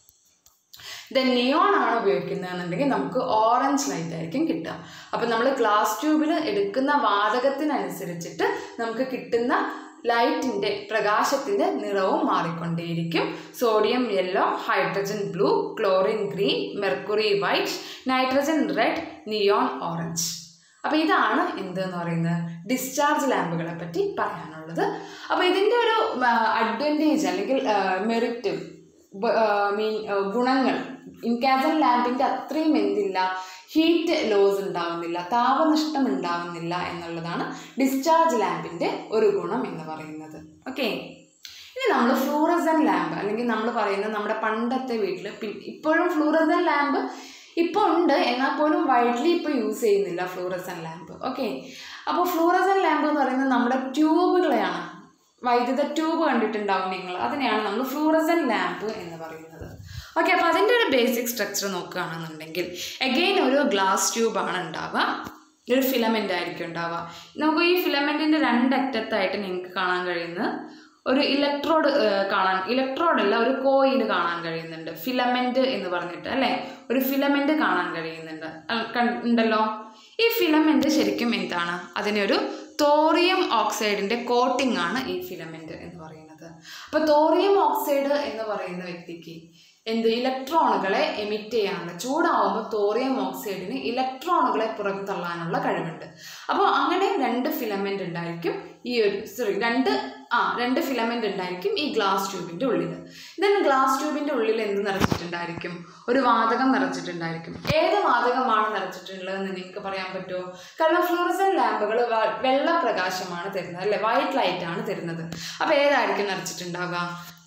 ദെൻ നിയോൺ ആണ് ഉപയോഗിക്കുന്നതെന്നുണ്ടെങ്കിൽ നമുക്ക് ഓറഞ്ച് ലൈറ്റ് ആയിരിക്കും കിട്ടുക അപ്പം നമ്മൾ ഗ്ലാസ് ട്യൂബിൽ എടുക്കുന്ന വാതകത്തിനനുസരിച്ചിട്ട് നമുക്ക് കിട്ടുന്ന ലൈറ്റിൻ്റെ പ്രകാശത്തിൻ്റെ നിറവും മാറിക്കൊണ്ടേയിരിക്കും sodium yellow hydrogen blue chlorine green mercury white nitrogen red neon orange അപ്പോൾ ഇതാണ് എന്ത് എന്ന് പറയുന്നത് ഡിസ്ചാർജ് ലാമ്പുകളെ പറ്റി പറയാനുള്ളത് അപ്പോൾ ഇതിൻ്റെ ഒരു അഡ്വാൻറ്റേജ് അല്ലെങ്കിൽ മെറിറ്റ് മീൻ ഗുണങ്ങൾ ഇൻകാസൻ ലാമ്പിൻ്റെ അത്രയും എന്തില്ല ഹീറ്റ് ലോസ് ഉണ്ടാവുന്നില്ല താപനഷ്ടം ഉണ്ടാവുന്നില്ല എന്നുള്ളതാണ് ഡിസ്ചാർജ് ലാമ്പിൻ്റെ ഒരു ഗുണം എന്ന് പറയുന്നത് ഓക്കെ ഇനി നമ്മൾ ഫ്ലൂറസൻ ലാമ്പ് അല്ലെങ്കിൽ നമ്മൾ പറയുന്നത് നമ്മുടെ പണ്ടത്തെ വീട്ടിൽ ഇപ്പോഴും ഫ്ലൂറസൻ ലാമ്പ് ഇപ്പോൾ ഉണ്ട് എന്നാൽ പോലും വൈഡ്ലി ഇപ്പോൾ യൂസ് ചെയ്യുന്നില്ല ഫ്ലൂറസൻ ലാമ്പ് ഓക്കെ അപ്പോൾ ഫ്ലൂറസൻ ലാമ്പ് എന്ന് പറയുന്നത് നമ്മുടെ ട്യൂബുകളെയാണ് വൈദ്യുത ട്യൂബ് കണ്ടിട്ടുണ്ടാവും നിങ്ങൾ അതിനെയാണ് നമ്മൾ ഫ്ലൂറസൻ ലാമ്പ് എന്ന് പറയുന്നത് ഓക്കെ അപ്പോൾ അതിൻ്റെ ഒരു ബേസിക് സ്ട്രക്ചർ നോക്കുകയാണെന്നുണ്ടെങ്കിൽ എഗെയിൻ ഒരു ഗ്ലാസ് ട്യൂബാണ് ഉണ്ടാവുക ഒരു ഫിലമെൻ്റ് ആയിരിക്കും ഉണ്ടാവുക നമുക്ക് ഈ ഫിലമെൻറ്റിൻ്റെ രണ്ടറ്റത്തായിട്ട് നിങ്ങൾക്ക് കാണാൻ കഴിയുന്നത് ഒരു ഇലക്ട്രോഡ് കാണാൻ ഇലക്ട്രോഡ് അല്ല ഒരു കോയിൽ കാണാൻ കഴിയുന്നുണ്ട് ഫിലമെന്റ് എന്ന് പറഞ്ഞിട്ട് അല്ലേ ഒരു ഫിലമെന്റ് കാണാൻ കഴിയുന്നുണ്ട് അൽ- കൺ- ഉണ്ടല്ലോ ഈ ഫിലമെന്റ് ശരിക്കും എന്താണ് അതിനൊരു തോറിയം ഓക്സൈഡിന്റെ കോട്ടിംഗ് ആണ് ഈ ഫിലമെന്റ് എന്ന് പറയുന്നത് അപ്പൊ തോറിയം ഓക്സൈഡ് എന്ന് പറയുന്ന വ്യക്തിക്ക് എന്ത് ഇലക്ട്രോണുകളെ എമിറ്റ് ചെയ്യാനുള്ള ചൂടാവുമ്പോൾ തോറിയം ഓക്സൈഡിന് ഇലക്ട്രോണുകളെ പുറന്തള്ളാനുള്ള കഴിവുണ്ട് അപ്പോൾ അങ്ങനെ രണ്ട് ഫിലമെൻ്റ് ഉണ്ടായിരിക്കും ഈ ഒരു സോറി രണ്ട് ആ രണ്ട് ഫിലമെൻ്റ് ഉണ്ടായിരിക്കും ഈ ഗ്ലാസ് ട്യൂബിൻ്റെ ഉള്ളിൽ ദെൻ ഗ്ലാസ് ട്യൂബിൻ്റെ ഉള്ളിൽ എന്ത് നിറച്ചിട്ടുണ്ടായിരിക്കും ഒരു വാതകം നിറച്ചിട്ടുണ്ടായിരിക്കും ഏത് വാതകമാണ് നിറച്ചിട്ടുള്ളതെന്ന് നിങ്ങൾക്ക് പറയാൻ പറ്റുമോ കാരണം ഫ്ലൂറസൻ ലാമ്പുകൾ വെള്ള പ്രകാശമാണ് തരുന്നത് അല്ലെ വൈറ്റ് ലൈറ്റ് ആണ് തരുന്നത് അപ്പോൾ ഏതായിരിക്കും നിറച്ചിട്ടുണ്ടാവുക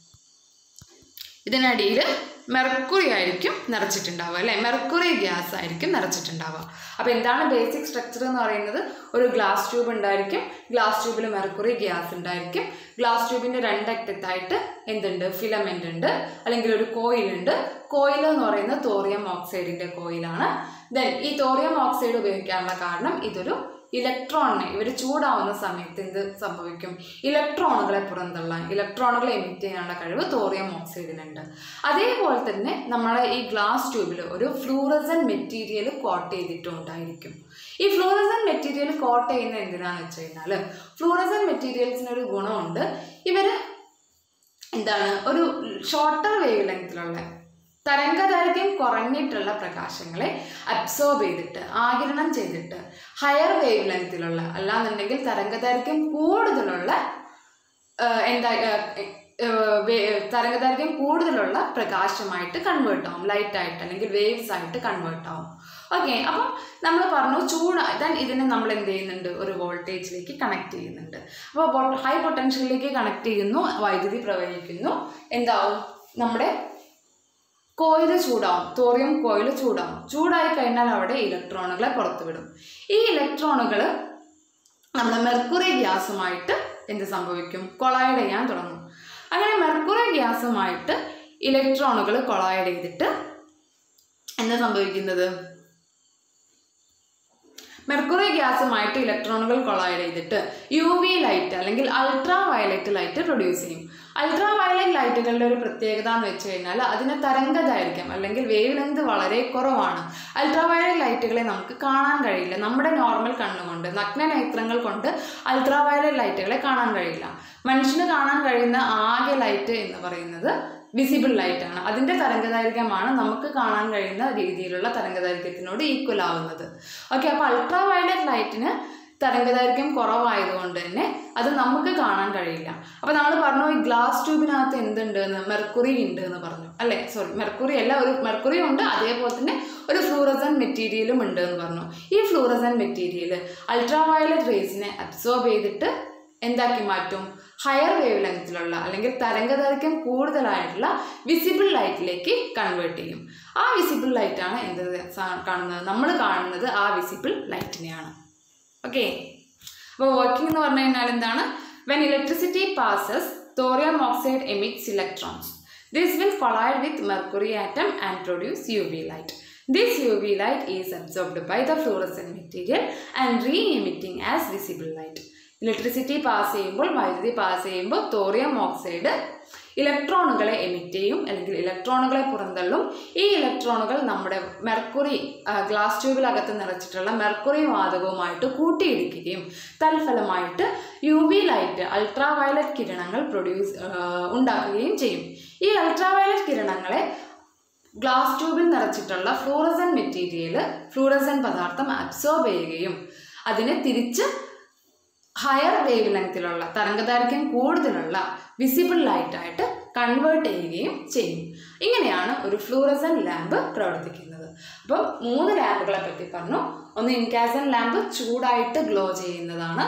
ഇതിനടിയിൽ മെർക്കുറി ആയിരിക്കും നിറച്ചിട്ടുണ്ടാവുക അല്ലേ മെർക്കുറി ഗ്യാസ് ആയിരിക്കും നിറച്ചിട്ടുണ്ടാവുക അപ്പോൾ എന്താണ് ബേസിക് സ്ട്രക്ചർ എന്ന് പറയുന്നത് ഒരു ഗ്ലാസ് ട്യൂബ് ഉണ്ടായിരിക്കും ഗ്ലാസ് ട്യൂബിൽ മെർക്കുറി ഗ്യാസ് ഉണ്ടായിരിക്കും ഗ്ലാസ് ട്യൂബിൻ്റെ രണ്ടറ്റത്തായിട്ട് എന്തുണ്ട് ഫിലമെൻ്റ് ഉണ്ട് അല്ലെങ്കിൽ ഒരു കോയിലുണ്ട് കോയിൽ എന്ന് പറയുന്നത് തോറിയം ഓക്സൈഡിൻ്റെ കോയിലാണ് ദെൻ ഈ തോറിയം ഓക്സൈഡ് ഉപയോഗിക്കാനുള്ള കാരണം ഇതൊരു ഇലക്ട്രോണിനെ ഇവർ ചൂടാവുന്ന സമയത്ത് എന്ത് സംഭവിക്കും ഇലക്ട്രോണുകളെ പുറന്തള്ളാൻ ഇലക്ട്രോണുകളെ എമിറ്റ് ചെയ്യാനുള്ള കഴിവ് തോറിയം ഓക്സൈഡിനുണ്ട് അതേപോലെ തന്നെ നമ്മളെ ഈ ഗ്ലാസ് ട്യൂബിൽ ഒരു ഫ്ലൂറസൻ മെറ്റീരിയൽ കോട്ട് ചെയ്തിട്ടുണ്ടായിരിക്കും ഈ ഫ്ലൂറസൻ മെറ്റീരിയൽ കോട്ട് ചെയ്യുന്ന എന്തിനാന്ന് വെച്ച് കഴിഞ്ഞാൽ ഫ്ലൂറസൻ മെറ്റീരിയൽസിന് ഒരു ഗുണമുണ്ട് ഇവർ എന്താണ് ഒരു ഷോർട്ടർ വേവ് ലെങ്ത്തിലുള്ള തരംഗദൈർഘ്യം കുറഞ്ഞിട്ടുള്ള പ്രകാശങ്ങളെ അബ്സോർബ് ചെയ്തിട്ട് ആകിരണം ചെയ്തിട്ട് ഹയർ വേവ് ലെങ്ത്തിലുള്ള അല്ലാന്നുണ്ടെങ്കിൽ തരംഗദൈർഘ്യം കൂടുതലുള്ള ആഹ് എന്താ ആഹ് ഏഹ് വേ- തരംഗദൈർഘ്യം കൂടുതലുള്ള പ്രകാശമായിട്ട് കൺവേർട്ട് ആവും ലൈറ്റ് ആയിട്ട് അല്ലെങ്കിൽ വേവ്സ് ആയിട്ട് കൺവേർട്ട് ആവും ഓക്കെ അപ്പം നമ്മൾ പറഞ്ഞു ചൂട് ദെൻ ഇതിനെ നമ്മൾ എന്ത് ചെയ്യുന്നുണ്ട് ഒരു വോൾട്ടേജിലേക്ക് കണക്ട് ചെയ്യുന്നുണ്ട് അപ്പോൾ ഹൈ പൊട്ടൻഷ്യലിലേക്ക് കണക്ട് ചെയ്യുന്നു വൈദ്യുതി പ്രവഹിക്കുന്നു എന്താവും നമ്മുടെ കോയിൽ ചൂടാവും തോറിയം കോയിൽ ചൂടാവും ചൂടായി കഴിഞ്ഞാൽ അവിടെ ഇലക്ട്രോണുകളെ പുറത്തുവിടും ഈ ഇലക്ട്രോണുകൾ നമ്മുടെ മെർക്കുറി ഗ്യാസുമായിട്ട് എന്ത് സംഭവിക്കും കൊളൈഡ് ചെയ്യാൻ തുടങ്ങും അങ്ങനെ മെർക്കുറി ഗ്യാസുമായിട്ട് ഇലക്ട്രോണുകൾ കൊളൈഡ് ചെയ്തിട്ട് എന്താ സംഭവിക്കുന്നത് മെർക്കുറി ഗ്യാസുമായിട്ട് ഇലക്ട്രോണുകൾ കൊളൈഡ് ചെയ്തിട്ട് യു വി ലൈറ്റ് അല്ലെങ്കിൽ അൾട്രാ വയലറ്റ് ലൈറ്റ് പ്രൊഡ്യൂസ് ചെയ്യും അൾട്രാ വയലറ്റ് ലൈറ്റുകളുടെ ഒരു പ്രത്യേകത എന്ന് വെച്ച് കഴിഞ്ഞാൽ അതിന് തരംഗദൈർഘ്യം അല്ലെങ്കിൽ വേവ് ലെങ്ത് വളരെ കുറവാണ് അൾട്രാ വയലറ്റ് ലൈറ്റുകളെ നമുക്ക് കാണാൻ കഴിയില്ല നമ്മുടെ നോർമൽ കണ്ണുകൊണ്ട് നഗ്ന നേത്രങ്ങൾ കൊണ്ട് അൾട്രാ വയലറ്റ് ലൈറ്റുകളെ കാണാൻ കഴിയില്ല മനുഷ്യന് കാണാൻ കഴിയുന്ന ആകെ ലൈറ്റ് എന്ന് പറയുന്നത് വിസിബിൾ ലൈറ്റ് ആണ് അതിൻ്റെ തരംഗദൈർഘ്യമാണ് നമുക്ക് കാണാൻ കഴിയുന്ന രീതിയിലുള്ള തരംഗദൈർഘ്യത്തിനോട് ഈക്വൽ ആവുന്നത് ഓക്കെ അപ്പോൾ അൾട്രാ വയലറ്റ് ലൈറ്റിന് തരംഗദൈർഘ്യം കുറവായതുകൊണ്ട് തന്നെ അത് നമുക്ക് കാണാൻ കഴിയില്ല അപ്പോൾ നമ്മൾ പറഞ്ഞു ഈ ഗ്ലാസ് ട്യൂബിനകത്ത് എന്തുണ്ട് എന്ന് മെർക്കുറി ഉണ്ട് എന്ന് പറഞ്ഞു അല്ലേ സോറി മെർക്കുറി അല്ല ഒരു മെർക്കുറി ഉണ്ട് അതേപോലെ തന്നെ ഒരു ഫ്ലൂറസൻ മെറ്റീരിയലും ഉണ്ട് എന്ന് പറഞ്ഞു ഈ ഫ്ലൂറസൻ മെറ്റീരിയൽ അൾട്രാ വയലറ്റ് റേസിനെ അബ്സോർബ് ചെയ്തിട്ട് എന്താക്കി മാറ്റും ഹയർ വേവ് ലെങ്ത്തിലുള്ള അല്ലെങ്കിൽ തരംഗദൈർഘ്യം കൂടുതലായിട്ടുള്ള വിസിബിൾ ലൈറ്റിലേക്ക് കൺവേർട്ട് ചെയ്യും ആ വിസിബിൾ ലൈറ്റാണ് എന്ത് സ- കാണുന്നത് നമ്മൾ കാണുന്നത് ആ വിസിബിൾ ലൈറ്റിനെയാണ് ഓക്കെ അപ്പോൾ വർക്കിംഗ് എന്ന് പറഞ്ഞു കഴിഞ്ഞാൽ എന്താണ് when electricity passes thorium oxide emits electrons this will collide with mercury atom and produce U V light This UV light is absorbed by the fluorescent material and re-emitting as visible light. Electricity pass ചെയ്യുമ്പോൾ വൈദ്യുതി pass ചെയ്യുമ്പോൾ thorium oxide ഇലക്ട്രോണുകളെ emit ചെയ്യും അല്ലെങ്കിൽ ഇലക്ട്രോണുകളെ പുറന്തള്ളും ഈ ഇലക്ട്രോണുകൾ നമ്മുടെ mercury glass ട്യൂബിലകത്ത് നിറച്ചിട്ടുള്ള മെർക്കുറി വാതകവുമായിട്ട് കൂട്ടിയിടിക്കുകയും തൽഫലമായിട്ട് U V light ultraviolet കിരണങ്ങൾ പ്രൊഡ്യൂസ് ഉണ്ടാക്കുകയും ചെയ്യും ഈ അൾട്രാ വയലറ്റ് കിരണങ്ങളെ ഗ്ലാസ് ട്യൂബിൽ നിറച്ചിട്ടുള്ള ഫ്ലൂറസൻ മെറ്റീരിയൽ ഫ്ലൂറസൻ പദാർത്ഥം അബ്സോർബ് ചെയ്യുകയും അതിനെ തിരിച്ച് ഹയർ വേവ് ലെങ്ത്തിലുള്ള തരംഗദൈർഘ്യം കൂടുതലുള്ള വിസിബിൾ ലൈറ്റായിട്ട് കൺവേർട്ട് ചെയ്യുകയും ചെയ്യും ഇങ്ങനെയാണ് ഒരു ഫ്ലൂറസൻ ലാമ്പ് പ്രവർത്തിക്കുന്നത് അപ്പം മൂന്ന് ലാമ്പുകളെ പറ്റി പറഞ്ഞു ഒന്ന് ഇൻകാസൻ ലാമ്പ് ചൂടായിട്ട് ഗ്ലോ ചെയ്യുന്നതാണ്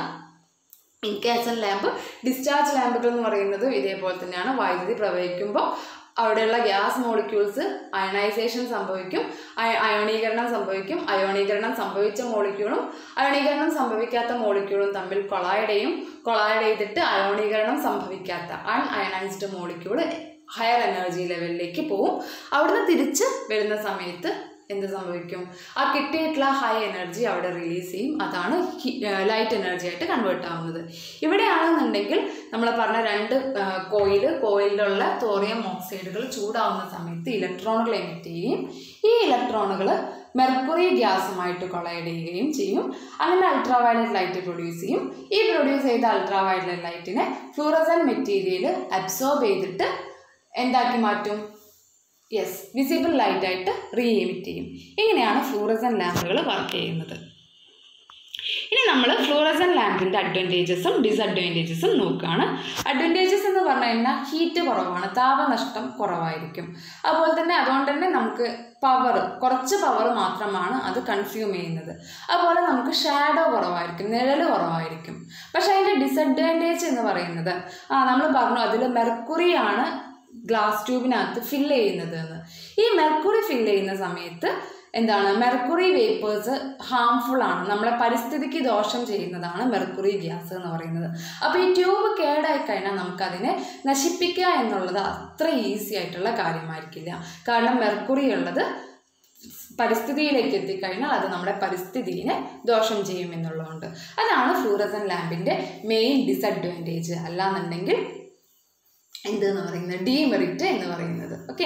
ഇൻകാസൻ ലാമ്പ് ഡിസ്ചാർജ് ലാമ്പുകൾ എന്ന് പറയുന്നത് ഇതേപോലെ തന്നെയാണ് വൈദ്യുതി പ്രവഹിക്കുമ്പോൾ അവിടെയുള്ള ഗ്യാസ് മോളിക്യൂൾസ് അയണൈസേഷൻ സംഭവിക്കും അയ- അയോണീകരണം സംഭവിക്കും അയോണീകരണം സംഭവിച്ച മോളിക്യൂളും അയോണീകരണം സംഭവിക്കാത്ത മോളിക്യൂളും തമ്മിൽ കൊളൈഡ് ചെയ്യും കൊളൈഡ് ചെയ്തിട്ട് അയോണീകരണം സംഭവിക്കാത്ത un-ionised molecule higher energy ലെവലിലേക്ക് പോവും അവിടുന്ന് തിരിച്ച് വരുന്ന സമയത്ത് എന്ത് സംഭവിക്കും ആ കിട്ടിയിട്ടുള്ള ഹൈ എനർജി അവിടെ റിലീസ് ചെയ്യും അതാണ് ലൈറ്റ് എനർജി ആയിട്ട് കൺവേർട്ട് ആവുന്നത് ഇവിടെയാണെന്നുണ്ടെങ്കിൽ നമ്മൾ പറഞ്ഞ രണ്ട് കോയിൽ കോയിലുള്ള തോറിയം ഓക്സൈഡുകൾ ചൂടാവുന്ന സമയത്ത് ഇലക്ട്രോണുകൾ എമിറ്റ് ചെയ്യുകയും ഈ ഇലക്ട്രോണുകൾ മെർക്കുറി ഗ്യാസുമായിട്ട് കൊളൈഡ് ചെയ്യുകയും ചെയ്യും അങ്ങനെ അൾട്രാ വയലറ്റ് ലൈറ്റ് പ്രൊഡ്യൂസ് ചെയ്യും ഈ പ്രൊഡ്യൂസ് ചെയ്ത അൾട്രാ വയലറ്റ് ലൈറ്റിനെ ഫ്ലൂറസൻ മെറ്റീരിയൽ അബ്സോർബ് ചെയ്തിട്ട് എന്താക്കി മാറ്റും യെസ് വിസിബിൾ ലൈറ്റായിട്ട് റീ എമിറ്റ് ചെയ്യും ഇങ്ങനെയാണ് ഫ്ലൂറസൻ ലാമ്പുകൾ വർക്ക് ചെയ്യുന്നത് ഇനി നമ്മൾ ഫ്ലൂറസൻ ലാമ്പിൻ്റെ അഡ്വാൻറ്റേജസും ഡിസഡ്വാൻറ്റേജസും നോക്കുകയാണ് അഡ്വാൻറ്റേജസ് എന്ന് പറഞ്ഞു കഴിഞ്ഞാൽ ഹീറ്റ് കുറവാണ് താപനഷ്ടം കുറവായിരിക്കും അതുപോലെ തന്നെ അതുകൊണ്ട് തന്നെ നമുക്ക് പവർ കുറച്ച് പവർ മാത്രമാണ് അത് കൺസ്യൂം ചെയ്യുന്നത് അതുപോലെ നമുക്ക് ഷാഡോ കുറവായിരിക്കും നിഴൽ കുറവായിരിക്കും പക്ഷേ അതിൻ്റെ ഡിസഡ്വാൻറ്റേജ് എന്ന് പറയുന്നത് ആ നമ്മൾ പറഞ്ഞു അതിൽ മെർക്കുറിയാണ് ഗ്ലാസ് ട്യൂബിനകത്ത് ഫില്ല് ചെയ്യുന്നത് എന്ന് ഈ മെർക്കുറി ഫില്ല് ചെയ്യുന്ന സമയത്ത് എന്താണ് മെർക്കുറി വേപ്പേഴ്സ് ഹാംഫുൾ ആണ് നമ്മളെ പരിസ്ഥിതിക്ക് ദോഷം ചെയ്യുന്നതാണ് മെർക്കുറി ഗ്യാസ് എന്ന് പറയുന്നത് അപ്പോൾ ഈ ട്യൂബ് കേടായി കഴിഞ്ഞാൽ നമുക്കതിനെ നശിപ്പിക്കുക എന്നുള്ളത് അത്ര ഈസി ആയിട്ടുള്ള കാര്യമായിരിക്കില്ല കാരണം മെർക്കുറി ഉള്ളത് പരിസ്ഥിതിയിലേക്ക് എത്തിക്കഴിഞ്ഞാൽ അത് നമ്മുടെ പരിസ്ഥിതിയെ ദോഷം ചെയ്യും എന്നുള്ളതുകൊണ്ട് അതാണ് ഫ്ലൂറസൻ ലാമ്പിൻ്റെ മെയിൻ ഡിസഡ്വാൻറ്റേജ് അല്ലാന്നുണ്ടെങ്കിൽ എന്ത് എന്ന് പറയുന്നത് ഡീമെറിറ്റ് എന്ന് പറയുന്നത് ഓക്കെ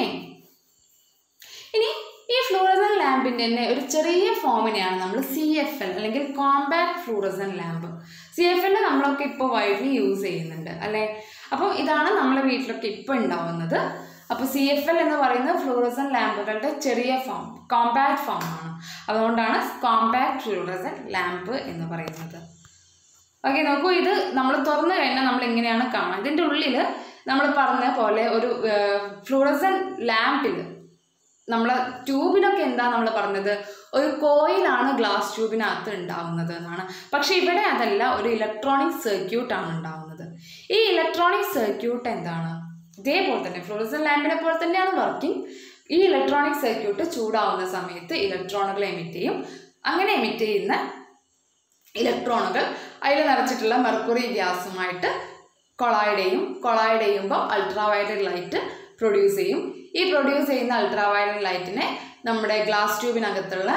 ഇനി ഈ ഫ്ലൂറസൻ ലാമ്പിൻ്റെ തന്നെ ഒരു ചെറിയ ഫോമിനെയാണ് നമ്മൾ സി എഫ് എൽ അല്ലെങ്കിൽ compact fluorescent lamp C F L നമ്മളൊക്കെ ഇപ്പോൾ വൈഡ്ലി യൂസ് ചെയ്യുന്നുണ്ട് അല്ലേ അപ്പോൾ ഇതാണ് നമ്മളെ വീട്ടിലൊക്കെ ഇപ്പോൾ ഉണ്ടാവുന്നത് അപ്പോൾ സി എഫ് എൽ എന്ന് പറയുന്നത് ഫ്ലൂറസൻ ലാമ്പുകളുടെ ചെറിയ ഫോം കോമ്പാക്ട് ഫോമാണ് അതുകൊണ്ടാണ് കോമ്പാക്ട് ഫ്ലൂറസൻ ലാമ്പ് എന്ന് പറയുന്നത് ഓക്കെ നോക്കൂ ഇത് നമ്മൾ തുറന്നു കഴിഞ്ഞാൽ നമ്മൾ എങ്ങനെയാണ് കാണുക ഇതിൻ്റെ ഉള്ളിൽ നമ്മൾ പറഞ്ഞ പോലെ ഒരു ഫ്ലൂറസൻ ലാമ്പിൽ നമ്മൾ ട്യൂബിനൊക്കെ എന്താ നമ്മൾ പറഞ്ഞത് ഒരു കോയിലാണ് ഗ്ലാസ് ട്യൂബിനകത്ത് ഉണ്ടാവുന്നത് എന്നാണ് പക്ഷേ ഇവിടെ അതല്ല ഒരു ഇലക്ട്രോണിക് സർക്യൂട്ടാണ് ഉണ്ടാവുന്നത് ഈ ഇലക്ട്രോണിക് സർക്യൂട്ട് എന്താണ് ഇതേപോലെ തന്നെ ഫ്ലൂറസൻ ലാമ്പിനെ പോലെ തന്നെയാണ് വർക്കിംഗ് ഈ ഇലക്ട്രോണിക് സർക്യൂട്ട് ചൂടാവുന്ന സമയത്ത് ഇലക്ട്രോണുകൾ എമിറ്റ് ചെയ്യും അങ്ങനെ എമിറ്റ് ചെയ്യുന്ന ഇലക്ട്രോണുകൾ അതിൽ നിറച്ചിട്ടുള്ള മെർക്കുറി ഗ്യാസുമായിട്ട് കൊളായിഡ് ചെയ്യും കൊളായിഡ് ചെയ്യുമ്പോൾ അൾട്രാവയലറ്റ് ലൈറ്റ് പ്രൊഡ്യൂസ് ചെയ്യും ഈ പ്രൊഡ്യൂസ് ചെയ്യുന്ന അൾട്രാവയലറ്റ് ലൈറ്റിനെ നമ്മുടെ ഗ്ലാസ് ട്യൂബിനകത്തുള്ള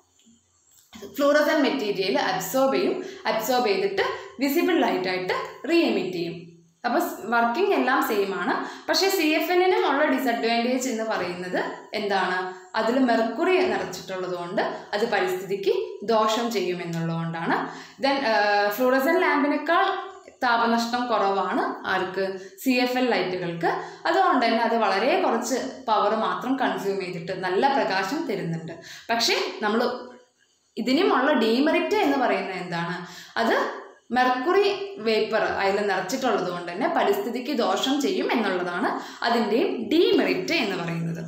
ഫ്ലൂറസൻ മെറ്റീരിയൽ അബ്സോർബ് ചെയ്യും അബ്സോർബ് ചെയ്തിട്ട് വിസിബിൾ ലൈറ്റായിട്ട് റീ എമിറ്റ് ചെയ്യും അപ്പോൾ വർക്കിംഗ് എല്ലാം സെയിം ആണ് പക്ഷേ സി എഫ് എന്നിനും ഉള്ള ഡിസഡ്വാൻറ്റേജ് എന്ന് പറയുന്നത് എന്താണ് അതിൽ മെർക്കുറി നിറച്ചിട്ടുള്ളത് കൊണ്ട് അത് പരിസ്ഥിതിക്ക് ദോഷം ചെയ്യും എന്നുള്ളതുകൊണ്ടാണ് ദെൻ ഫ്ലൂറസൻ ലാമ്പിനേക്കാൾ താപനഷ്ടം കുറവാണ് ആർക്ക് സി എഫ് എൽ ലൈറ്റുകൾക്ക് അതുകൊണ്ട് തന്നെ അത് വളരെ കുറച്ച് പവർ മാത്രം കൺസ്യൂം ചെയ്തിട്ട് നല്ല പ്രകാശം തരുന്നുണ്ട് പക്ഷേ നമ്മൾ ഇതിനുമുള്ള ഡീമെറിറ്റ് എന്ന് പറയുന്നത് എന്താണ് അത് മെർക്കുറി വേപ്പർ അതിൽ നിറച്ചിട്ടുള്ളത് കൊണ്ട് തന്നെ പരിസ്ഥിതിക്ക് ദോഷം ചെയ്യും എന്നുള്ളതാണ് അതിൻ്റെയും ഡീമെറിറ്റ് എന്ന് പറയുന്നത്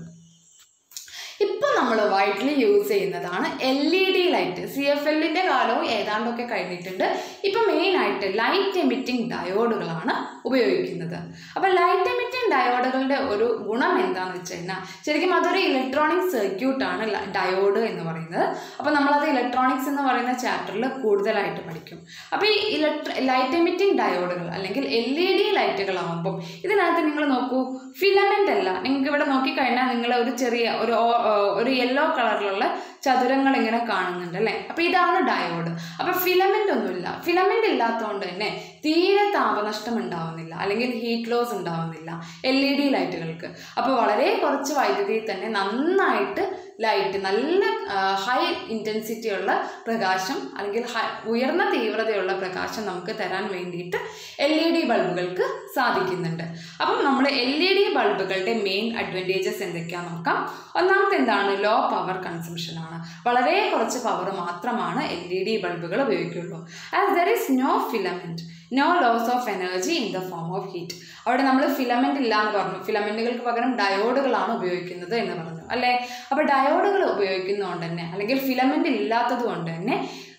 ഇപ്പം നമ്മൾ വൈഡ്ലി യൂസ് ചെയ്യുന്നതാണ് L E D light C F എല്ലിൻ്റെ കാലവും ഏതാണ്ടൊക്കെ കഴിഞ്ഞിട്ടുണ്ട് ഇപ്പം മെയിനായിട്ട് ലൈറ്റ് എമിറ്റിംഗ് ഡയോഡുകളാണ് ഉപയോഗിക്കുന്നത് അപ്പോൾ ലൈറ്റ് എമിറ്റിംഗ് ഡയോഡുകളുടെ ഒരു ഗുണം എന്താണെന്ന് വെച്ച് കഴിഞ്ഞാൽ ശരിക്കും അതൊരു ഇലക്ട്രോണിക് സർക്യൂട്ടാണ് ഡയോഡ് എന്ന് പറയുന്നത് അപ്പോൾ നമ്മളത് ഇലക്ട്രോണിക്സ് എന്ന് പറയുന്ന ചാപ്റ്ററിൽ കൂടുതലായിട്ട് പഠിക്കും അപ്പോൾ ഈ ഇലക്ട്ര ലൈറ്റ് എമിറ്റിംഗ് ഡയോഡുകൾ അല്ലെങ്കിൽ എൽ ഇ ഡി ലൈറ്റുകളാകുമ്പം ഇതിനകത്ത് നിങ്ങൾ നോക്കൂ ഫിലമെൻ്റ് അല്ല നിങ്ങൾക്ക് ഇവിടെ നോക്കിക്കഴിഞ്ഞാൽ നിങ്ങൾ ഒരു ചെറിയ ഒരു ഓ- ഒരു യെല്ലോ കളറിലുള്ള ചതുരങ്ങൾ ഇങ്ങനെ കാണുന്നുണ്ട് അല്ലേ അപ്പോൾ ഇതാണ് ഡയോഡ് അപ്പോൾ ഫിലമെൻ്റ് ഒന്നുമില്ല ഫിലമെൻ്റ് ഇല്ലാത്തതുകൊണ്ട് തന്നെ തീരെ താപനഷ്ടം ഉണ്ടാവുന്നില്ല അല്ലെങ്കിൽ ഹീറ്റ് ലോസ് ഉണ്ടാവുന്നില്ല എൽ ഇ ഡി ലൈറ്റുകൾക്ക് അപ്പോൾ വളരെ കുറച്ച് വൈദ്യുതിയിൽ തന്നെ നന്നായിട്ട് ലൈറ്റ് നല്ല ഹൈ ഇൻറ്റൻസിറ്റി ഉള്ള പ്രകാശം അല്ലെങ്കിൽ ഹൈ ഉയർന്ന തീവ്രതയുള്ള പ്രകാശം നമുക്ക് തരാൻ വേണ്ടിയിട്ട് എൽ ഇ ഡി ബൾബുകൾക്ക് സാധിക്കുന്നുണ്ട് അപ്പം നമ്മൾ എൽ ഇ ഡി ബൾബുകളുടെ മെയിൻ അഡ്വാൻറ്റേജസ് എന്തൊക്കെയാണെന്ന് നോക്കാം ഒന്നാമത്തെ എന്താണ് ലോ പവർ കൺസംഷൻ ആണ് വളരെ കുറച്ച് പവർ മാത്രമാണ് എൽ ഇ ഡി ബൾബുകൾ ഉപയോഗിക്കുള്ളൂ as there is no filament no loss of energy in the form of heat അവിടെ നമ്മൾ ഫിലമെൻ്റ് ഇല്ല എന്ന് പറഞ്ഞു ഫിലമെൻറ്റുകൾക്ക് പകരം ഡയോഡുകളാണ് ഉപയോഗിക്കുന്നത് എന്ന് പറഞ്ഞു അല്ലേ അപ്പോൾ ഡയോഡുകൾ ഉപയോഗിക്കുന്നതുകൊണ്ട് തന്നെ അല്ലെങ്കിൽ ഫിലമെൻ്റ് ഇല്ലാത്തത് കൊണ്ട് തന്നെ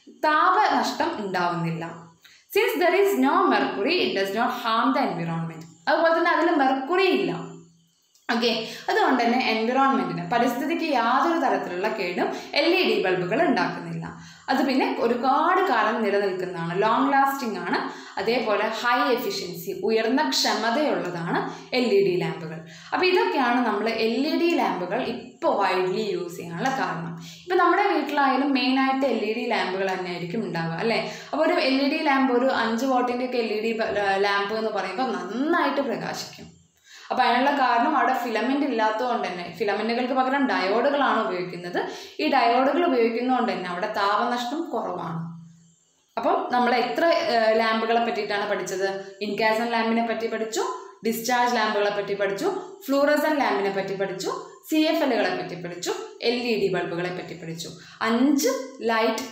താപനഷ്ടം ഉണ്ടാവുന്നില്ല since there is no mercury it does not harm the environment അതുപോലെ തന്നെ അതിൽ മെർക്കുറി ഇല്ല ഓക്കെ അതുകൊണ്ട് തന്നെ എൻവിറോൺമെൻറ്റിന് പരിസ്ഥിതിക്ക് യാതൊരു തരത്തിലുള്ള കേടും എൽ ഇ ഡി ബൾബുകൾ ഉണ്ടാക്കുന്നില്ല അത് പിന്നെ ഒരുപാട് കാലം നിലനിൽക്കുന്നതാണ് ലോങ് ലാസ്റ്റിംഗ് ആണ് അതേപോലെ ഹൈ എഫിഷ്യൻസി ഉയർന്ന ക്ഷമതയുള്ളതാണ് എൽ ഇ ഡി ലാമ്പുകൾ അപ്പോൾ ഇതൊക്കെയാണ് നമ്മൾ എൽ ഇ ഡി ലാമ്പുകൾ ഇപ്പോൾ വൈഡ്ലി യൂസ് ചെയ്യാനുള്ള കാരണം ഇപ്പോൾ നമ്മുടെ വീട്ടിലായാലും മെയിനായിട്ട് എൽ ഇ ഡി ലാമ്പുകൾ തന്നെയായിരിക്കും ഉണ്ടാവുക അല്ലേ അപ്പോൾ ഒരു എൽ ഇ ഡി ലാമ്പ് ഒരു അഞ്ച് വോട്ടിൻ്റെ ഒക്കെ എൽ ഇ ഡി ലാമ്പ് എന്ന് പറയുമ്പോൾ നന്നായിട്ട് പ്രകാശിക്കും അപ്പോൾ അതിനുള്ള കാരണം അവിടെ ഫിലമെൻ്റ് ഇല്ലാത്തതുകൊണ്ട് തന്നെ ഫിലമെൻറ്റുകൾക്ക് പകരം ഡയോഡുകളാണ് ഉപയോഗിക്കുന്നത് ഈ ഡയോഡുകൾ ഉപയോഗിക്കുന്നതുകൊണ്ട് തന്നെ അവിടെ താപനഷ്ടം കുറവാണ് അപ്പം നമ്മൾ എത്ര ലാമ്പുകളെ പറ്റിയിട്ടാണ് പഠിച്ചത് ഇൻകാസൻ ലാമ്പിനെ പറ്റി പഠിച്ചു ഡിസ്ചാർജ് ലാമ്പുകളെ പറ്റി പഠിച്ചു ഫ്ലൂറസൻ ലാമ്പിനെ പറ്റി പഠിച്ചു സി എഫ് എല്ലുകളെ പറ്റി പഠിച്ചു എൽ ഇ ഡി ബൾബുകളെ പറ്റി പഠിച്ചു അഞ്ച് ലൈറ്റ്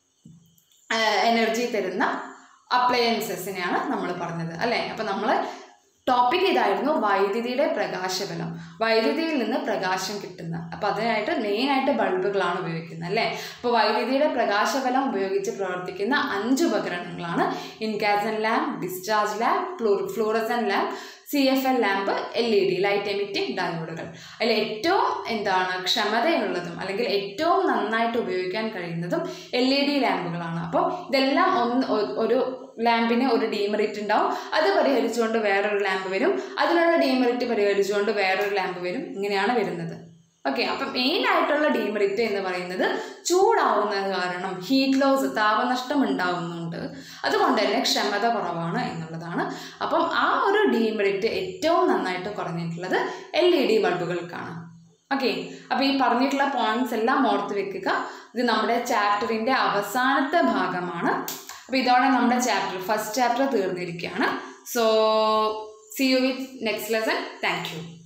എനർജി തരുന്ന അപ്ലയൻസസിനെയാണ് നമ്മൾ പറഞ്ഞത് അല്ലേ അപ്പം നമ്മൾ ടോപ്പിക് ഇതായിരുന്നു വൈദ്യുതിയുടെ പ്രകാശബലം വൈദ്യുതിയിൽ നിന്ന് പ്രകാശം കിട്ടുന്ന അപ്പോൾ അതിനായിട്ട് മെയിനായിട്ട് ബൾബുകളാണ് ഉപയോഗിക്കുന്നത് അല്ലേ അപ്പോൾ വൈദ്യുതിയുടെ പ്രകാശബലം ഉപയോഗിച്ച് പ്രവർത്തിക്കുന്ന അഞ്ച് ഉപകരണങ്ങളാണ് incandescent lamp discharge lamp flu fluorescent lamp C F L lamp L E D light emitting ഡയോഡുകൾ അതിൽ ഏറ്റവും എന്താണ് ക്ഷമതയുള്ളതും അല്ലെങ്കിൽ ഏറ്റവും നന്നായിട്ട് ഉപയോഗിക്കാൻ കഴിയുന്നതും എൽ ഇ ഡി ലാമ്പുകളാണ് അപ്പോൾ ഇതെല്ലാം ഒന്ന് ഒ- ഒരു ലാമ്പിന് ഒരു ഡീമെറിറ്റ് ഉണ്ടാവും അത് പരിഹരിച്ചുകൊണ്ട് വേറൊരു ലാമ്പ് വരും അതിനുള്ള ഡീമെറിറ്റ് പരിഹരിച്ചുകൊണ്ട് വേറൊരു ലാമ്പ് വരും ഇങ്ങനെയാണ് വരുന്നത് ഓക്കെ അപ്പം മെയിൻ ആയിട്ടുള്ള ഡീമെറിറ്റ് എന്ന് പറയുന്നത് ചൂടാവുന്നത് കാരണം ഹീറ്റ് ലോസ് താപനഷ്ടം ഉണ്ടാവുന്നുണ്ട് അതുകൊണ്ട് തന്നെ ക്ഷമത കുറവാണ് എന്നുള്ളതാണ് അപ്പം ആ ഒരു ഡീമെറിറ്റ് ഏറ്റവും നന്നായിട്ട് കുറഞ്ഞിട്ടുള്ളത് എൽ ഇ ഡി ബൾബുകൾക്കാണ് ഓക്കെ അപ്പോൾ ഈ പറഞ്ഞിട്ടുള്ള പോയിന്റ്സ് എല്ലാം ഓർത്ത് വെക്കുക ഇത് നമ്മുടെ ചാപ്റ്ററിൻ്റെ അവസാനത്തെ ഭാഗമാണ് അപ്പോൾ ഇതോടെ നമ്മുടെ ചാപ്റ്റർ ഫസ്റ്റ് ചാപ്റ്റർ തീർന്നിരിക്കുകയാണ് so see you with next lesson thank U